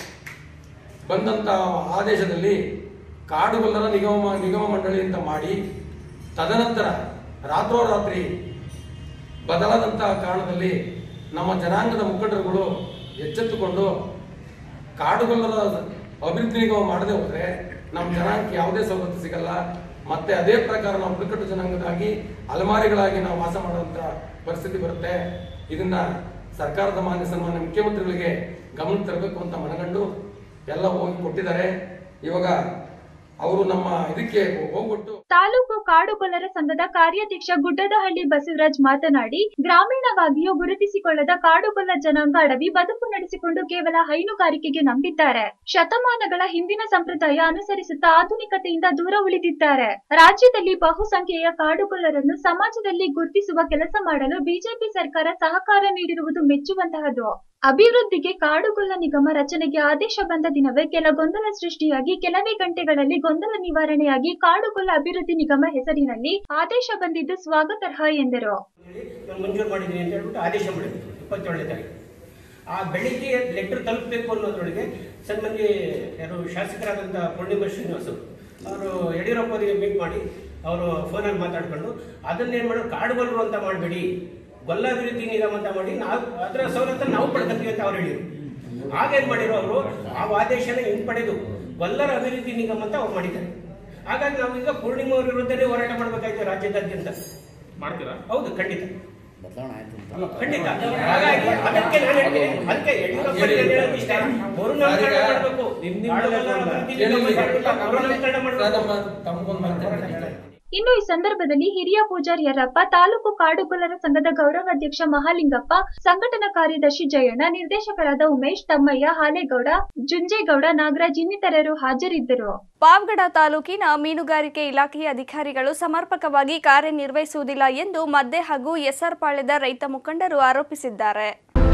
Speaker 7: ಬಂದಂತ ಆದೇಶದಲ್ಲಿ ಕಾಡುಗೊಲ್ಲರ ನಿಗಮ ನಿಗಮ ಮಂಡಳಿ ಅಂತ ಮಾಡಿ ತದನಂತರ ರಾತ್ರೋರಾತ್ರಿ ಬದಲಾದಂತಹ ಕಾರಣದಲ್ಲಿ ನಮ್ಮ ಜನಾಂಗದ ಮುಖಂಡರುಗಳು ಎಚ್ಚೆತ್ತುಕೊಂಡು ಕಾಡುಗೊಲ್ಲರ ಅಭಿವೃದ್ಧಿ ನಿಗಮ ಮಾಡದೆ ಹೋದ್ರೆ ನಮ್ಮ ಜನಾಂಗಕ್ಕೆ ಯಾವುದೇ ಸವಲತ್ತು ಸಿಗಲ್ಲ ಮತ್ತೆ ಅದೇ ಪ್ರಕಾರ ನಾವು ಬುಡಕಟ್ಟು ಜನಾಂಗದಾಗಿ ಅಲಮಾರಿಗಳಾಗಿ ನಾವು ವಾಸ ಮಾಡುವಂತ ಪರಿಸ್ಥಿತಿ ಬರುತ್ತೆ ಇದನ್ನ ಸರ್ಕಾರದ ಮಾನ್ಯ ಸನ್ಮಾನ್ಯ ಮುಖ್ಯಮಂತ್ರಿಗಳಿಗೆ ಗಮನ ತರಬೇಕು ಅಂತ ಮನಗಂಡು ಎಲ್ಲ ಹೋಗಿ ಕೊಟ್ಟಿದ್ದಾರೆ ಇವಾಗ ಅವರು ನಮ್ಮ ಇದಕ್ಕೆ ಹೋಗ್ಬಿಟ್ಟು
Speaker 2: ತಾಲೂಕು ಕಾಡುಗೊಲ್ಲರ ಸಂಘದ ಕಾರ್ಯಾಧ್ಯಕ್ಷ ಗುಡ್ಡದಹಳ್ಳಿ ಬಸವರಾಜ್ ಮಾತನಾಡಿ ಗ್ರಾಮೀಣವಾಗಿಯೂ ಗುರುತಿಸಿಕೊಳ್ಳದ ಕಾಡುಗೊಲ್ಲ ಜನಾಂಗ ಅಡವಿ ಬದುಕು ನಡೆಸಿಕೊಂಡು ಕೇವಲ ಹೈನುಗಾರಿಕೆಗೆ ನಂಬಿದ್ದಾರೆ ಶತಮಾನಗಳ ಹಿಂದಿನ ಸಂಪ್ರದಾಯ ಅನುಸರಿಸುತ್ತಾ ಆಧುನಿಕತೆಯಿಂದ ದೂರ ಉಳಿದಿದ್ದಾರೆ ರಾಜ್ಯದಲ್ಲಿ ಬಹುಸಂಖ್ಯೆಯ ಕಾಡುಗೊಲ್ಲರನ್ನು ಸಮಾಜದಲ್ಲಿ ಗುರುತಿಸುವ ಕೆಲಸ ಮಾಡಲು ಬಿಜೆಪಿ ಸರ್ಕಾರ ಸಹಕಾರ ನೀಡಿರುವುದು ಮೆಚ್ಚುವಂತಹದು ಅಭಿವೃದ್ಧಿಗೆ ಕಾಡುಗೊಲ್ಲ ನಿಗಮ ರಚನೆಗೆ ಆದೇಶ ಬಂದ ದಿನವೇ ಕೆಲ ಗೊಂದಲ ಸೃಷ್ಟಿಯಾಗಿ ಕೆಲವೇ ಗಂಟೆಗಳಲ್ಲಿ ಗೊಂದಲ ನಿವಾರಣೆಯಾಗಿ ಕಾಡುಗೊಲ್ಲ ಅಭಿವೃದ್ಧಿ ನಿಗಮ ಹೆಸರಿನಲ್ಲಿ ಆದೇಶ ಬಂದಿದ್ದು ಸ್ವಾಗತಾರ್ಹ ಎಂದರು
Speaker 8: ನಾನು ಮಂಜೂರು ಮಾಡಿದ್ದೀನಿ ಅಂತ ಹೇಳ್ಬಿಟ್ಟು ಆದೇಶ ಮಾಡಿದ್ರು ಇಪ್ಪತ್ತೇಳನೇ ತಾರೀಕು ಆ ಬೆಳಿಗ್ಗೆ ಲೆಟರ್ ತಲುಪಬೇಕು ಅನ್ನೋದ್ರೊಳಗೆ ಸನ್ಮಾನ್ಯ ಯಾರು ಶಾಸಕರಾದಂಥ ಪೂರ್ಣಿಮಾ ಶ್ರೀನಿವಾಸ್ ಅವರು ಯಡಿಯೂರಪ್ಪ ಅವರಿಗೆ ಮೀಟ್ ಮಾಡಿ ಅವರು ಫೋನಲ್ಲಿ ಮಾತಾಡ್ಕೊಂಡು ಅದನ್ನೇನು ಮಾಡೋದು ಕಾಡುಗೊಲ್ಲರು ಅಂತ ಮಾಡಬೇಡಿ ಗೊಲ್ಲ ಅಭಿವೃದ್ಧಿ ನಿಗಮ ಅಂತ ಮಾಡಿ ನಾವು ಅದರ ಸವಲತ್ತನ್ನು ನಾವು ಪಡ್ಕೊತೀವಿ ಅಂತ ಅವ್ರು ಹೇಳಿದ್ರು ಆಗೇನು ಮಾಡಿರೋ ಅವರು ಆ ಆದೇಶನ ಹಿಂಪಡೆದು ಗೊಲ್ಲರ ಅಭಿವೃದ್ಧಿ ನಿಗಮ ಅಂತ ಅವ್ರು ಮಾಡಿದ್ದಾರೆ ಹಾಗಾಗಿ ನಾವೀಗ ಪೂರ್ಣಿಮಾ ಅವ್ರ ವಿರುದ್ಧನೇ ಹೋರಾಟ ಮಾಡಬೇಕಾಯ್ತು ರಾಜ್ಯದಾದ್ಯಂತ ಮಾಡ್ತೀರಾ ಹೌದು ಖಂಡಿತ ಖಂಡಿತ ಹಾಗಾಗಿ ಅದಕ್ಕೆ ನಾನು ಹೇಳ್ತೀನಿ ಅದಕ್ಕೆ ಯಡಿಯೂರಪ್ಪ ಅವರಿಗೆ ಹೇಳೋದು ಇಷ್ಟೇ ಅವರು ನಾಮಕರಣ ಮಾಡಬೇಕು ಕಾಡುಗೊಲ್ಲರ ಅಭಿವೃದ್ಧಿ ನಿಗಮ ಹೇಳ್ಬಿಟ್ಟು ಅವರು ನಾಮಕರಣ ಮಾಡಬೇಕು
Speaker 7: ತಮಗೊಂದು ಮಾತಾಡ್ತಾರೆ
Speaker 2: ಇನ್ನು ಈ ಸಂದರ್ಭದಲ್ಲಿ ಹಿರಿಯ ಪೂಜಾರಿ ಯರಪ್ಪ ತಾಲೂಕು ಕಾಡುಗೊಲ್ಲರ ಸಂಘದ ಗೌರವಾಧ್ಯಕ್ಷ ಮಹಾಲಿಂಗಪ್ಪ ಸಂಘಟನಾ ಕಾರ್ಯದರ್ಶಿ ಜಯಣ್ಣ ನಿರ್ದೇಶಕರಾದ ಉಮೇಶ್ ತಮ್ಮಯ್ಯ ಹಾಲೇಗೌಡ ಜುಂಜೇಗೌಡ ನಾಗರಾಜ್ ಇನ್ನಿತರರು ಹಾಜರಿದ್ದರು
Speaker 1: ಪಾವಗಡ ತಾಲೂಕಿನ ಮೀನುಗಾರಿಕೆ ಇಲಾಖೆಯ ಅಧಿಕಾರಿಗಳು ಸಮರ್ಪಕವಾಗಿ ಕಾರ್ಯನಿರ್ವಹಿಸುವುದಿಲ್ಲ ಎಂದು ಮದ್ದೆ ಹಾಗೂ ಎಸ್ಆರ್ ಪಾಳ್ಯದ ರೈತ ಮುಖಂಡರು ಆರೋಪಿಸಿದ್ದಾರೆ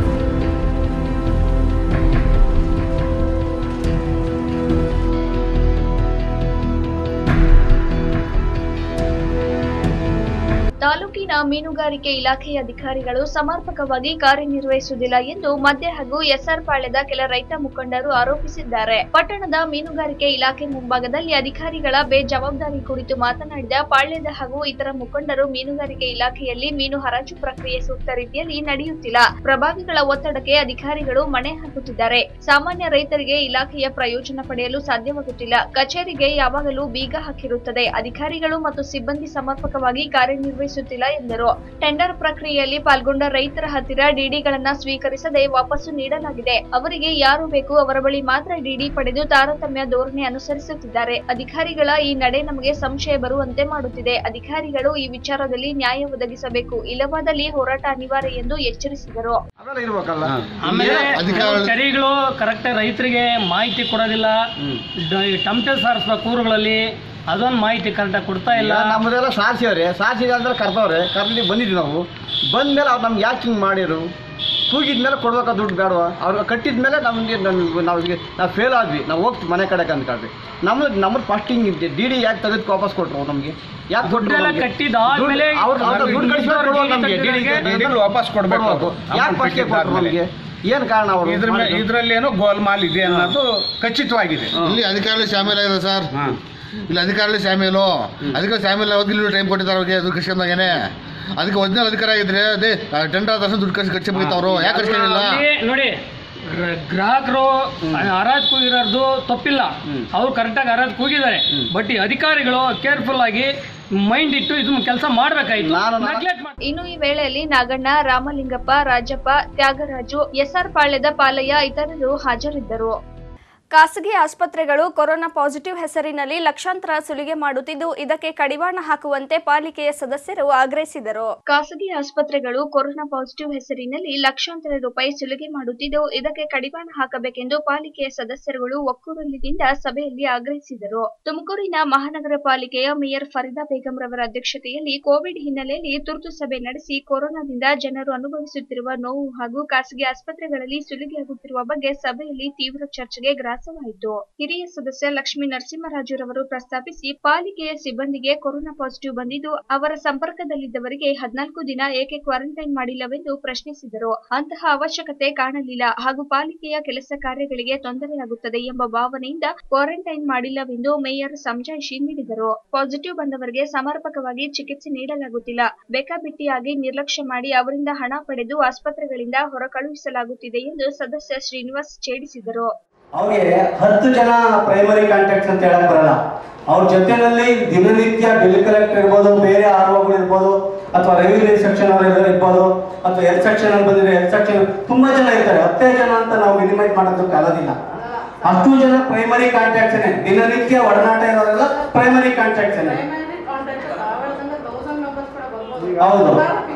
Speaker 1: ತಾಲೂಕಿನ ಮೀನುಗಾರಿಕೆ ಇಲಾಖೆಯ ಅಧಿಕಾರಿಗಳು ಸಮರ್ಪಕವಾಗಿ ಕಾರ್ಯನಿರ್ವಹಿಸುವುದಿಲ್ಲ ಎಂದು ಮಧ್ಯ ಹಾಗೂ ಎಸ್ಆರ್ ಪಾಳ್ಯದ ಕೆಲ ರೈತ ಮುಖಂಡರು ಆರೋಪಿಸಿದ್ದಾರೆ ಪಟ್ಟಣದ ಮೀನುಗಾರಿಕೆ ಇಲಾಖೆ ಮುಂಭಾಗದಲ್ಲಿ ಅಧಿಕಾರಿಗಳ ಬೇಜವಾಬ್ದಾರಿ ಕುರಿತು ಮಾತನಾಡಿದ ಪಾಳ್ಯದ ಹಾಗೂ ಇತರ ಮುಖಂಡರು ಮೀನುಗಾರಿಕೆ ಇಲಾಖೆಯಲ್ಲಿ ಮೀನು ಹರಾಜು ಪ್ರಕ್ರಿಯೆ ಸೂಕ್ತ ರೀತಿಯಲ್ಲಿ ನಡೆಯುತ್ತಿಲ್ಲ ಪ್ರಭಾವಿಗಳ ಒತ್ತಡಕ್ಕೆ ಅಧಿಕಾರಿಗಳು ಮಣೆ ಹಾಕುತ್ತಿದ್ದಾರೆ ಸಾಮಾನ್ಯ ರೈತರಿಗೆ ಇಲಾಖೆಯ ಪ್ರಯೋಜನ ಪಡೆಯಲು ಸಾಧ್ಯವಾಗುತ್ತಿಲ್ಲ ಕಚೇರಿಗೆ ಯಾವಾಗಲೂ ಬೀಗ ಹಾಕಿರುತ್ತದೆ ಅಧಿಕಾರಿಗಳು ಮತ್ತು ಸಿಬ್ಬಂದಿ ಸಮರ್ಪಕವಾಗಿ ಕಾರ್ಯನಿರ್ವಹಿಸುತ್ತಿಲ್ಲ ಎಂದರು ಟೆಂಡರ್ ಪ್ರಕ್ರಿಯೆಯಲ್ಲಿ ಪಾಲ್ಗೊಂಡ ರೈತರ ಹತ್ತಿರ ಡಿಡಿಗಳನ್ನ ಸ್ವೀಕರಿಸದೆ ವಾಪಸ್ಸು ನೀಡಲಾಗಿದೆ ಅವರಿಗೆ ಯಾರು ಬೇಕು ಅವರ ಬಳಿ ಮಾತ್ರ ಡಿಡಿ ಪಡೆದು ತಾರತಮ್ಯ ಧೋರಣೆ ಅನುಸರಿಸುತ್ತಿದ್ದಾರೆ ಅಧಿಕಾರಿಗಳ ಈ ನಡೆ ನಮಗೆ ಸಂಶಯ ಬರುವಂತೆ ಮಾಡುತ್ತಿದೆ ಅಧಿಕಾರಿಗಳು ಈ ವಿಚಾರದಲ್ಲಿ ನ್ಯಾಯ ಒದಗಿಸಬೇಕು ಇಲ್ಲವಾದಲ್ಲಿ ಹೋರಾಟ ಅನಿವಾರ್ಯ ಎಂದು ಎಚ್ಚರಿಸಿದರು
Speaker 9: ಆಮೇಲೆ ಕರಿಗಳು ಕರೆಕ್ಟ್ ರೈತರಿಗೆ ಮಾಹಿತಿ ಕೊಡೋದಿಲ್ಲ ಟಮಟೆ ಸಾರಿಸ್ಬೇಕು ಊರುಗಳಲ್ಲಿ ಅದೊಂದು ಮಾಹಿತಿ ಕರೆಕ್ಟಾಗಿ ಕೊಡ್ತಾ ಇಲ್ಲ
Speaker 10: ನಮ್ಮದೆಲ್ಲ ಸಾರಿಸಿವ್ರೆ ಸಾರಿಸಿದ ಅಂದ್ರೆ ಕರ್ದವ್ರೆ ಕರ್ಲಿ ಬಂದಿದ್ವಿ ನಾವು ಬಂದ್ಮೇಲೆ ಅವ್ರು ನಮ್ಗೆ ಯಾಕೆ ಹಿಂಗೆ ಮಾಡಿರು ಕೂಗಿದ ಮೇಲೆ ಕೊಡ್ಬೇಕಾ ದುಡ್ಡು ಬೇಡವಾ ಅವ್ರು ಕಟ್ಟಿದ ಮೇಲೆ ನಮಗೆ ನಮ್ಗೆ ನಾವು ನಾವು ಫೇಲ್ ಆದ್ವಿ ನಾವು ಹೋಗ್ತೀವಿ ಮನೆ ಕಡೆಗೆ ಅಂದ್ಕೊಳ್ರಿ ನಮ್ಮದು ನಮ್ಮದು ಫಸ್ಟ್ ಹಿಂಗೆ ಡಿ ಡಿ ಯಾಕೆ ತೆಗೆದು ವಾಪಸ್ ಕೊಟ್ರು ನಮಗೆ ಯಾಕೆ ಕೊಟ್ಟರು
Speaker 9: ದುಡ್ಡೆಲ್ಲ ಕಟ್ಟಿದ್ದಾದ್ಮೇಲೆ
Speaker 10: ಅವ್ರು ದುಡ್ಡು ಕಳಿಸ್ಬೇಕು ಕೊಡುವಾಗ ನಮಗೆ ಡಿ ಡಿ
Speaker 11: ವಾಪಸ್ ಕೊಡ್ಬೇಕು
Speaker 10: ಯಾಕೆ ಫಸ್ಟ್ಗೆ ಕೊಟ್ಟರು ನಮಗೆ ಏನು ಕಾರಣ ಅವರು
Speaker 11: ಇದ್ರ ಮೇ- ಇದ್ರಲ್ಲೇನೋ ಗೋಲ್ಮಾಲ್ ಇದೆ ಅನ್ನೋದು ಖಚಿತವಾಗಿದೆ
Speaker 12: ಇಲ್ಲಿ ಅಧಿಕಾರಿಗಳು ಶಾಮೀಲಾಗಿದೆ ಸರ್ ಇಲ್ಲಿ ಅಧಿಕಾರಿಗಳು ಶಾಮೀಲು ಅದಕ್ಕೆ ಶಾಮೀಲ್ ಹೋಗಿ ಇಲ್ಲಿ ಟೈಮ್ ಕೊಟ್ಟಿದ್ದಾರೆ ಅವ್ರಿಗೆ ಅದು ಕೃಷಿಕಂದಾಗೇನೆ ಅದಕ್ಕೆ ಒರಿಜಿನಲ್ ಅಧಿಕಾರ ಇದ್ರೆ ಅದೇ ಟೆಂಡರ್ ಆದ ದುಡ್ಡು ಖರ್ಚು ಖರ್ಚು ಮುಗಿತಾವ್ರು ಯಾಕೆ ಖರ್ಚಿಲ್ಲ
Speaker 9: ಅಲ್ಲಿ ನೋಡಿ ಗ್ರ- ಗ್ರಾಹಕರು ಹರಾಜ್ ಕೂಗಿರೋದು ತಪ್ಪಿಲ್ಲ ಅವ್ರು ಕರೆಕ್ಟಾಗಿ ಹರಾಜ್ ಕೂಗಿದ್ದಾರೆ ಬಟ್ ಈ ಅಧಿಕಾರಿಗಳು ಕೇರ್ಫುಲ್ ಆಗಿ ಮೈಂಡ್ ಇಟ್ಟು ಇದನ್ನ ಕೆಲಸ ಮಾಡ್ಬೇಕಾಯ್ತು ನೆಗ್ಲೆಕ್ಟ್ ಮಾಡಿ
Speaker 1: ಇನ್ನು ಈ ವೇಳೆಯಲ್ಲಿ ನಾಗಣ್ಣ ರಾಮಲಿಂಗಪ್ಪ ರಾಜಪ್ಪ ತ್ಯಾಗರಾಜು ಎಸ್ಆರ್ ಪಾಳ್ಯದ ಪಾಲಯ್ಯ ಇತರರು ಹಾಜರಿದ್ದರು ಖಾಸಗಿ ಆಸ್ಪತ್ರೆಗಳು ಕೊರೋನಾ ಪಾಸಿಟಿವ್ ಹೆಸರಿನಲ್ಲಿ ಲಕ್ಷಾಂತರ ಸುಲಿಗೆ ಮಾಡುತ್ತಿದ್ದು ಇದಕ್ಕೆ ಕಡಿವಾಣ ಹಾಕುವಂತೆ ಪಾಲಿಕೆಯ ಸದಸ್ಯರು ಆಗ್ರಹಿಸಿದರು ಖಾಸಗಿ ಆಸ್ಪತ್ರೆಗಳು ಕೊರೋನಾ ಪಾಸಿಟಿವ್ ಹೆಸರಿನಲ್ಲಿ ಲಕ್ಷಾಂತರ ರೂಪಾಯಿ ಸುಲಿಗೆ ಮಾಡುತ್ತಿದ್ದು ಇದಕ್ಕೆ ಕಡಿವಾಣ ಹಾಕಬೇಕೆಂದು ಪಾಲಿಕೆಯ ಸದಸ್ಯರುಗಳು ಒಕ್ಕೂರಲಿನಿಂದ ಸಭೆಯಲ್ಲಿ ಆಗ್ರಹಿಸಿದರು ತುಮಕೂರಿನ ಮಹಾನಗರ ಪಾಲಿಕೆಯ ಮೇಯರ್ ಫರೀದಾ ಬೇಗಂ ರವರ ಅಧ್ಯಕ್ಷತೆಯಲ್ಲಿ ಕೋವಿಡ್ ಹಿನ್ನೆಲೆಯಲ್ಲಿ ತುರ್ತು ಸಭೆ ನಡೆಸಿ ಕೊರೋನಾದಿಂದ ಜನರು ಅನುಭವಿಸುತ್ತಿರುವ ನೋವು ಹಾಗೂ ಖಾಸಗಿ ಆಸ್ಪತ್ರೆಗಳಲ್ಲಿ ಸುಲಿಗೆಯಾಗುತ್ತಿರುವ ಬಗ್ಗೆ ಸಭೆಯಲ್ಲಿ ತೀವ್ರ ಚರ್ಚೆಗೆ ಗ್ರಾಸವಾಯಿತು ಹಿರಿಯ ಸದಸ್ಯ ಲಕ್ಷ್ಮೀ ನರಸಿಂಹರಾಜುರವರು ಪ್ರಸ್ತಾಪಿಸಿ ಪಾಲಿಕೆಯ ಸಿಬ್ಬಂದಿಗೆ ಕೊರೋನಾ ಪಾಸಿಟಿವ್ ಬಂದಿದ್ದು ಅವರ ಸಂಪರ್ಕದಲ್ಲಿದ್ದವರಿಗೆ ಹದಿನಾಲ್ಕು ದಿನ ಏಕೆ ಕ್ವಾರಂಟೈನ್ ಮಾಡಿಲ್ಲವೆಂದು ಪ್ರಶ್ನಿಸಿದರು ಅಂತಹ ಅವಶ್ಯಕತೆ ಕಾಣಲಿಲ್ಲ ಹಾಗೂ ಪಾಲಿಕೆಯ ಕೆಲಸ ಕಾರ್ಯಗಳಿಗೆ ತೊಂದರೆಯಾಗುತ್ತದೆ ಎಂಬ ಭಾವನೆಯಿಂದ ಕ್ವಾರಂಟೈನ್ ಮಾಡಿಲ್ಲವೆಂದು ಮೇಯರ್ ಸಮಜಾಯಿಷಿ ನೀಡಿದರು ಪಾಸಿಟಿವ್ ಬಂದವರಿಗೆ ಸಮರ್ಪಕವಾಗಿ ಚಿಕಿತ್ಸೆ ನೀಡಲಾಗುತ್ತಿಲ್ಲ ಬೇಕಾಬಿಟ್ಟಿಯಾಗಿ ನಿರ್ಲಕ್ಷ್ಯ ಮಾಡಿ ಅವರಿಂದ ಹಣ ಪಡೆದು ಆಸ್ಪತ್ರೆಗಳಿಂದ ಹೊರ ಕಳುಹಿಸಲಾಗುತ್ತಿದೆ ಎಂದು ಸದಸ್ಯ ಶ್ರೀನಿವಾಸ್ ಛೇಡಿಸಿದರು
Speaker 13: ಅವ್ರಿಗೆ ಹತ್ತು ಜನ ಪ್ರೈಮರಿ ಕಾಂಟ್ಯಾಕ್ಟ್ಸ್ ಅಂತ ಹೇಳಕ್ ಬರಲ್ಲ ಅವ್ರ ಜೊತೆನಲ್ಲಿ ದಿನನಿತ್ಯ ಬಿಲ್ ಕಲೆಕ್ಟರ್ ಇರ್ಬೋದು ಬೇರೆ ಆರ್ ಇರ್ಬೋದು ಅಥವಾ ರೆವಿನ್ಯೂ ಸೆಕ್ಷನ್ ಅವರು ಇರ್ಬೋದು ಅಥವಾ ಹೆಲ್ತ್ ಸೆಕ್ಷನ್ ಅಲ್ಲಿ ಬಂದಿರೋ ಹೆಲ್ತ್ ಸೆಕ್ಷನ್ ತುಂಬಾ ಜನ ಇರ್ತಾರೆ ಹತ್ತೇ ಜನ ಅಂತ ನಾವು ಮಿನಿಮೈಟ್ ಮಾಡೋದಕ್ಕೆ ಆಗೋದಿಲ್ಲ ಅಷ್ಟು ಜನ ಪ್ರೈಮರಿ ಕಾಂಟ್ಯಾಕ್ಟ್ಸ್ ದಿನನಿತ್ಯ ಒಡನಾಟ ಇರೋರೆಲ್ಲ ಪ್ರೈಮರಿ ಕಾಂಟ್ಯಾಕ್ಟ್ಸ್ ಹೌದು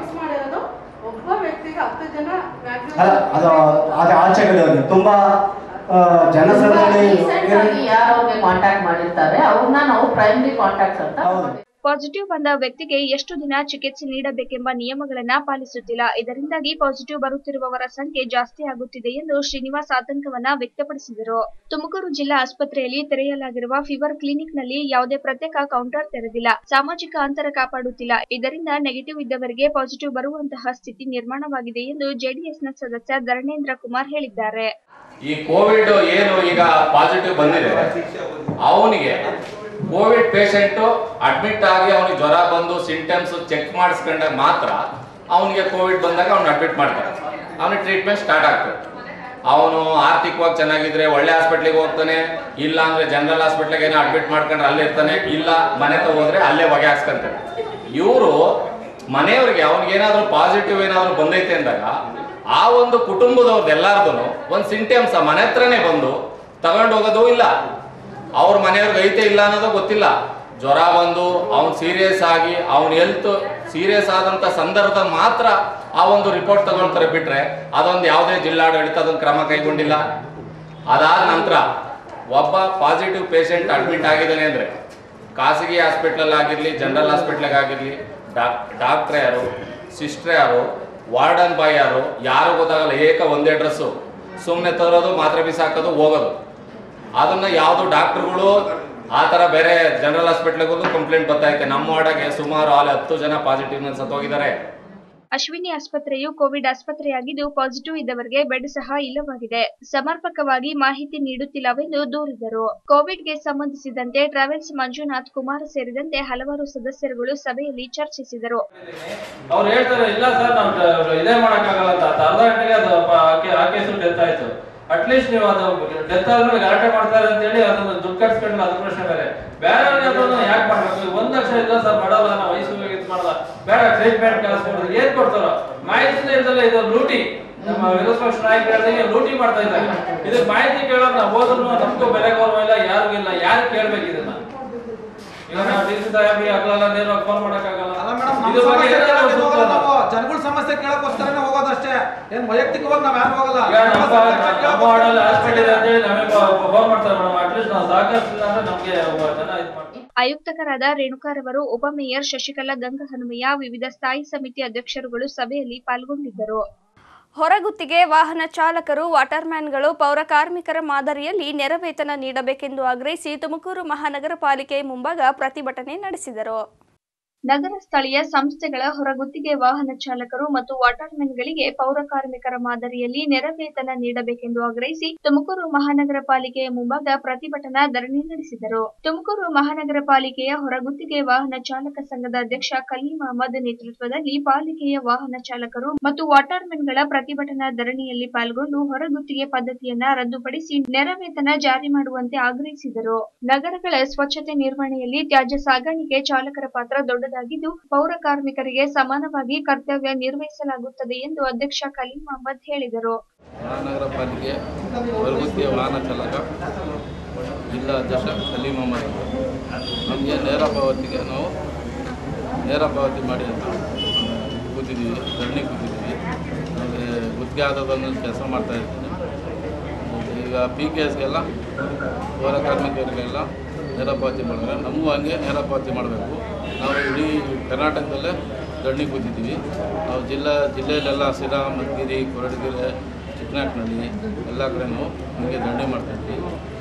Speaker 13: ಅಲ್ಲ ಅದು ಅದು ಆಚೆಗಡೆ ತುಂಬಾ ಆ, ಜನಸಂದಣಿ
Speaker 14: ಯಾರು ಕಾಂಟ್ಯಾಕ್ಟ್ ಮಾಡಿರ್ತಾರೆ ಅವ್ರನ್ನ ನಾವು ಪ್ರೈಮರಿ ಕಾಂಟ್ಯಾಕ್ಟ್ಸ್ ಅಂತ
Speaker 1: ಪಾಸಿಟಿವ್ ಬಂದ ವ್ಯಕ್ತಿಗೆ ಎಷ್ಟು ದಿನ ಚಿಕಿತ್ಸೆ ನೀಡಬೇಕೆಂಬ ನಿಯಮಗಳನ್ನ ಪಾಲಿಸುತ್ತಿಲ್ಲ ಇದರಿಂದಾಗಿ ಪಾಸಿಟಿವ್ ಬರುತ್ತಿರುವವರ ಸಂಖ್ಯೆ ಜಾಸ್ತಿ ಆಗುತ್ತಿದೆ ಎಂದು ಶ್ರೀನಿವಾಸ್ ಆತಂಕವನ್ನ ವ್ಯಕ್ತಪಡಿಸಿದರು ತುಮಕೂರು ಜಿಲ್ಲಾ ಆಸ್ಪತ್ರೆಯಲ್ಲಿ ತೆರೆಯಲಾಗಿರುವ ಫೀವರ್ ಕ್ಲಿನಿಕ್ ನಲ್ಲಿ ಯಾವುದೇ ಪ್ರತ್ಯೇಕ ಕೌಂಟರ್ ತೆರೆದಿಲ್ಲ ಸಾಮಾಜಿಕ ಅಂತರ ಕಾಪಾಡುತ್ತಿಲ್ಲ ಇದರಿಂದ ನೆಗೆಟಿವ್ ಇದ್ದವರಿಗೆ ಪಾಸಿಟಿವ್ ಬರುವಂತಹ ಸ್ಥಿತಿ ನಿರ್ಮಾಣವಾಗಿದೆ ಎಂದು ಜೆಡಿಎಸ್ನ ಸದಸ್ಯ ಧರಣೇಂದ್ರ ಕುಮಾರ್ ಹೇಳಿದ್ದಾರೆ
Speaker 15: ಈ ಕೋವಿಡ್ ಏನು ಈಗ ಪಾಸಿಟಿವ್ ಬಂದಿದೆ ಅವನಿಗೆ ಕೋವಿಡ್ ಪೇಷಂಟ್ ಅಡ್ಮಿಟ್ ಆಗಿ ಅವನಿಗೆ ಜ್ವರ ಬಂದು ಸಿಂಟಮ್ಸ್ ಚೆಕ್ ಮಾಡಿಸ್ಕೊಂಡಾಗ ಮಾತ್ರ ಅವನಿಗೆ ಕೋವಿಡ್ ಬಂದಾಗ ಅವ್ನು ಅಡ್ಮಿಟ್ ಮಾಡ್ತಾರೆ ಅವನಿಗೆ ಟ್ರೀಟ್ಮೆಂಟ್ ಸ್ಟಾರ್ಟ್ ಆಗ್ತದೆ ಅವನು ಆರ್ಥಿಕವಾಗಿ ಚೆನ್ನಾಗಿದ್ರೆ ಒಳ್ಳೆ ಹಾಸ್ಪಿಟ್ಲಿಗೆ ಹೋಗ್ತಾನೆ ಇಲ್ಲ ಅಂದ್ರೆ ಜನರಲ್ ಹಾಸ್ಪಿಟ್ಲಿಗೆ ಏನೋ ಅಡ್ಮಿಟ್ ಮಾಡ್ಕೊಂಡ್ರೆ ಅಲ್ಲೇ ಇರ್ತಾನೆ ಇಲ್ಲ ಮನೆ ಹೋದ್ರೆ ಅಲ್ಲೇ ಹೊಗೆ ಹಾಕ್ಸ್ಕೊಂತಾರೆ ಇವರು ಮನೆಯವ್ರಿಗೆ ಅವ್ನಿಗೇನಾದ್ರೂ ಪಾಸಿಟಿವ್ ಏನಾದ್ರು ಬಂದೈತೆ ಅಂದಾಗ ಆ ಒಂದು ಕುಟುಂಬದವ್ರದ್ದು ಎಲ್ಲಾರ್ದು ಒಂದು ಸಿಂಟಮ್ಸ್ ಮನೆ ಹತ್ರನೇ ಬಂದು ತಗೊಂಡು ಹೋಗೋದು ಇಲ್ಲ ಅವ್ರ ಮನೆಯವ್ರಿಗೆ ಐತೆ ಇಲ್ಲ ಅನ್ನೋದು ಗೊತ್ತಿಲ್ಲ ಜ್ವರ ಬಂದು ಅವ್ನು ಸೀರಿಯಸ್ ಆಗಿ ಅವ್ನ ಹೆಲ್ತ್ ಸೀರಿಯಸ್ ಆದಂತ ಸಂದರ್ಭದಲ್ಲಿ ಮಾತ್ರ ಆ ಒಂದು ರಿಪೋರ್ಟ್ ತಗೊಳ್ತಾರೆ ಬಿಟ್ರೆ ಅದೊಂದು ಯಾವುದೇ ಜಿಲ್ಲಾಡಳಿತ ಅದೊಂದು ಕ್ರಮ ಕೈಗೊಂಡಿಲ್ಲ ಅದಾದ ನಂತರ ಒಬ್ಬ ಪಾಸಿಟಿವ್ ಪೇಷಂಟ್ ಅಡ್ಮಿಟ್ ಆಗಿದ್ದಾನೆ ಅಂದ್ರೆ ಖಾಸಗಿ ಹಾಸ್ಪಿಟ್ಲಲ್ಲಿ ಆಗಿರಲಿ ಜನರಲ್ ಹಾಸ್ಪಿಟ್ಲಿಗೆ ಆಗಿರಲಿ ಡಾಕ್ಟ್ರ್ ಯಾರು ಸಿಸ್ಟರ್ ಯಾರು ವಾರ್ಡನ್ ಬಾಯ್ ಯಾರು ಯಾರು ಗೊತ್ತಾಗಲ್ಲ ಏಕ ಒಂದೇ ಡ್ರೆಸ್ಸು ಸುಮ್ಮನೆ ತರೋದು ಮಾತ್ರೆ ಬಿಸಾಕೋದು ಹೋಗೋದು ಅದನ್ನ ಯಾವುದು ಡಾಕ್ಟರ್ಗಳು ಆ ಥರ ಬೇರೆ ಜನರಲ್ ಹಾಸ್ಪಿಟ್ಲಿಗೂ ಕಂಪ್ಲೇಂಟ್ ಬರ್ತಾಯಿದೆ ನಮ್ಮ ವಾರ್ಡಾಗೆ ಸುಮಾರು ಅಲ್ಲಿ ಹತ್ತು ಜನ ಪಾಸಿಟಿವ್ ಸತ್ತೋಗಿದ್ದಾರೆ
Speaker 1: ಅಶ್ವಿನಿ ಆಸ್ಪತ್ರೆಯು ಕೋವಿಡ್ ಆಸ್ಪತ್ರೆಯಾಗಿದ್ದು ಪಾಸಿಟಿವ್ ಇದ್ದವರಿಗೆ ಬೆಡ್ ಸಹ ಇಲ್ಲವಾಗಿದೆ ಸಮರ್ಪಕವಾಗಿ ಮಾಹಿತಿ ನೀಡುತ್ತಿಲ್ಲವೆಂದು ದೂರಿದರು ಕೋವಿಡ್ಗೆ ಸಂಬಂಧಿಸಿದಂತೆ ಟ್ರಾವೆಲ್ಸ್ ಮಂಜುನಾಥ್ ಕುಮಾರ್ ಸೇರಿದಂತೆ ಹಲವಾರು ಸದಸ್ಯರುಗಳು ಸಭೆಯಲ್ಲಿ ಚರ್ಚಿಸಿದರು
Speaker 16: ಅವ್ರು ಹೇಳ್ತಾರೆ ಇಲ್ಲ ಸರ್ ನಾವು ಇದೇ ಮಾಡಕ್ಕಾಗಲ್ಲ ಅಂತ ಅದು ಅರ್ಧ ಗಂಟೆಗೆ ಅದು ಪ- ಆ ಕೇ- ಆ ಕೇಸು ಡೆತ್ ಆಯ್ತು ಅಟ್ಲೀಸ್ಟ್ ನೀವು ಅದು ಡೆತ್ ಆದ್ಮೇಲೆ ಗಲಾಟೆ ಮಾಡ್ತಾರೆ ಅಂತ ಹೇಳಿ ಅದನ್ನ ದುಡ್ಡು ಕಟ್ಸ್ಕೊಂಡ್ರೆ ಅದ್ರ ಪ್ರಶ್ನೆ ಬೇರೆ ಬೇರೆ ಅದನ್ನ ಯಾಕೆ ಮಾಡ್ಬೇಕು ಒಂದ್ ಲಕ್ಷ ಇಲ್ಲ ಸರ್ ಬಡಲ್ಲ ನಾವು ವಯಸ್ಸು ಇದು ಮಾಡಲ್ಲ ಬೇಡ ಟ್ರೀಟ್ಮೆಂಟ್ ಕಳಿಸ್ಕೊಡೋದು ಏನ್ ಕೊಡ್ತಾರೋ ಮಾಹಿತಿ ಇಲ್ದಲ್ಲ ಇದು ಲೂಟಿ ನಮ್ಮ ವಿರೋಧ ಪಕ್ಷ ನಾಯಕರು ಹೇಳ್ದಂಗೆ ಲೂಟಿ ಮಾಡ್ತಾ ಇದ್ದಾರೆ ಇದು ಮಾಹಿತಿ ಕೇಳೋದು ನಾವು ಹೋದ್ರು ನಮಗೂ ಬೆಲೆ ಗೌರವ ಇಲ್ಲ ಯಾರಿಗೂ ಇಲ್ಲ ಯಾರು ಕೇಳ್ಬೇಕು ಇದನ್ನ ಈಗ ನಾವು ಡಿ ಸಿ ಸಾಹೇಬ್ರಿಗೆ ಹಗಲೆಲ್ಲ ನೇರವಾಗಿ ಫೋನ್ ಮಾಡಕ್ಕಾಗಲ್ಲ ಇದ್ರ ಬಗ್ಗೆ ಏನಾದ್ರು ಒಂದು ಸೂತ್ರ ನಾವು-
Speaker 17: ಜನಗಳ ಸಮಸ್ಯೆ ಕೇಳಕ್ಕೋಸ್ಕರನೇ ಹೋಗೋದಷ್ಟೇ ಏನ್ ವೈಯಕ್ತಿಕವಾಗಿ ನಾವ್ ಯಾರು ಹೋಗಲ್ಲ
Speaker 16: ಈಗ ನಮ್ಮ ನಮ್ಮ ವಾರ್ಡಲ್ಲಿ ಹಾಸ್ಪಿಟಲ್ ಇದೆ ಅಂತ ಹೇಳಿ ನಾವೇ ಫೋನ್ ಮಾಡ್ತಾರೆ ಮೇಡಮ್ ಅಟ್ಲೀಸ್ಟ್ ನಾವು ಸಹಕರಿಸಿಲ್ಲ ಅಂದ್ರೆ ನಮ್ಗೆ ಒಬ್ಬ ಜನ ಇದು ಮಾಡ್ತಾರೆ
Speaker 1: ಆಯುಕ್ತಕರಾದ ರೇಣುಕಾರವರು ಉಪಮೇಯರ್ ಶಶಿಕಲಾ ಗಂಗಹನುಮಯ್ಯ ವಿವಿಧ ಸ್ಥಾಯಿ ಸಮಿತಿ ಅಧ್ಯಕ್ಷರುಗಳು ಸಭೆಯಲ್ಲಿ ಪಾಲ್ಗೊಂಡಿದ್ದರು ಹೊರಗುತ್ತಿಗೆ ವಾಹನ ಚಾಲಕರು ವಾಟರ್ಮ್ಯಾನ್ಗಳು ಪೌರ ಕಾರ್ಮಿಕರ ಮಾದರಿಯಲ್ಲಿ ನೆರವೇತನ ನೀಡಬೇಕೆಂದು ಆಗ್ರಹಿಸಿ ತುಮಕೂರು ಮಹಾನಗರ ಪಾಲಿಕೆ ಮುಂಭಾಗ ಪ್ರತಿಭಟನೆ ನಡೆಸಿದರು
Speaker 2: ನಗರ ಸ್ಥಳೀಯ ಸಂಸ್ಥೆಗಳ ಹೊರಗುತ್ತಿಗೆ ವಾಹನ ಚಾಲಕರು ಮತ್ತು ವಾಟರ್ಮೆನ್ಗಳಿಗೆ ಪೌರ ಕಾರ್ಮಿಕರ ಮಾದರಿಯಲ್ಲಿ ನೆರವೇತನ ನೀಡಬೇಕೆಂದು ಆಗ್ರಹಿಸಿ ತುಮಕೂರು ಮಹಾನಗರ ಪಾಲಿಕೆಯ ಮುಂಭಾಗ ಪ್ರತಿಭಟನಾ ಧರಣಿ ನಡೆಸಿದರು ತುಮಕೂರು ಮಹಾನಗರ ಪಾಲಿಕೆಯ ಹೊರಗುತ್ತಿಗೆ ವಾಹನ ಚಾಲಕ ಸಂಘದ ಅಧ್ಯಕ್ಷ ಕಲೀಂ ಅಹಮದ್ ನೇತೃತ್ವದಲ್ಲಿ ಪಾಲಿಕೆಯ ವಾಹನ ಚಾಲಕರು ಮತ್ತು ವಾಟರ್ಮೆನ್ಗಳ ಪ್ರತಿಭಟನಾ ಧರಣಿಯಲ್ಲಿ ಪಾಲ್ಗೊಂಡು ಹೊರಗುತ್ತಿಗೆ ಪದ್ಧತಿಯನ್ನ ರದ್ದುಪಡಿಸಿ ನೆರವೇತನ ಜಾರಿ ಮಾಡುವಂತೆ ಆಗ್ರಹಿಸಿದರು ನಗರಗಳ ಸ್ವಚ್ಛತೆ ನಿರ್ವಹಣೆಯಲ್ಲಿ ತ್ಯಾಜ್ಯ ಸಾಗಾಣಿಕೆ ಚಾಲಕರ ಪಾತ್ರ ದೊಡ್ಡದಾಗಿದ್ದು ಪೌರ ಕಾರ್ಮಿಕರಿಗೆ ಸಮಾನವಾಗಿ ಕರ್ತವ್ಯ ನಿರ್ವಹಿಸಲಾಗುತ್ತದೆ ಎಂದು ಅಧ್ಯಕ್ಷ ಕಲೀಂ ಅಹಮದ್ ಹೇಳಿದರು
Speaker 18: ಮಹಾನಗರ ಪಾಲಿಕೆ ಹೊರಗುತ್ತಿಗೆ ವಾಹನ ಚಾಲಕ ಜಿಲ್ಲಾ ಅಧ್ಯಕ್ಷ ಕಲೀಂ ಅಹಮದ್ ನಮಗೆ ನೇರ ಪಾವತಿಗೆ ನಾವು ನೇರ ಪಾವತಿ ಮಾಡಿ ಅಂತ ಕೂತಿದ್ದೀವಿ ಧರಣಿ ಕೂತಿದ್ದೀವಿ ನಮಗೆ ಗುತ್ತಿಗೆ ಆಧಾರದಲ್ಲಿ ಕೆಲಸ ಮಾಡ್ತಾ ಇದ್ದೀನಿ ಈಗ ಪಿ ಕೆ ಎಸ್ಗೆಲ್ಲ ಪೌರ ಕಾರ್ಮಿಕರಿಗೆಲ್ಲ ನೇರ ಪಾವತಿ ಮಾಡಿದ್ರೆ ನಮಗೂ ಹಂಗೆ ನೇರ ಪಾವತಿ ಮಾಡಬೇಕು ನಾವು ಇಡೀ ಕರ್ನಾಟಕದಲ್ಲೇ ಧರಣಿ ಕೂತಿದ್ದೀವಿ ನಾವು ಜಿಲ್ಲಾ ಜಿಲ್ಲೆಯಲ್ಲೆಲ್ಲ ಸಿರಾ ಮಧುಗಿರಿ ಕೊರಟಗೆರೆ ಚಿಕ್ಕನಾಟ್ನಳ್ಳಿ ಎಲ್ಲ ಕಡೆನೂ ಹೀಗೆ ಧರಣಿ ಮಾಡ್ತಾಯಿದ್ವಿ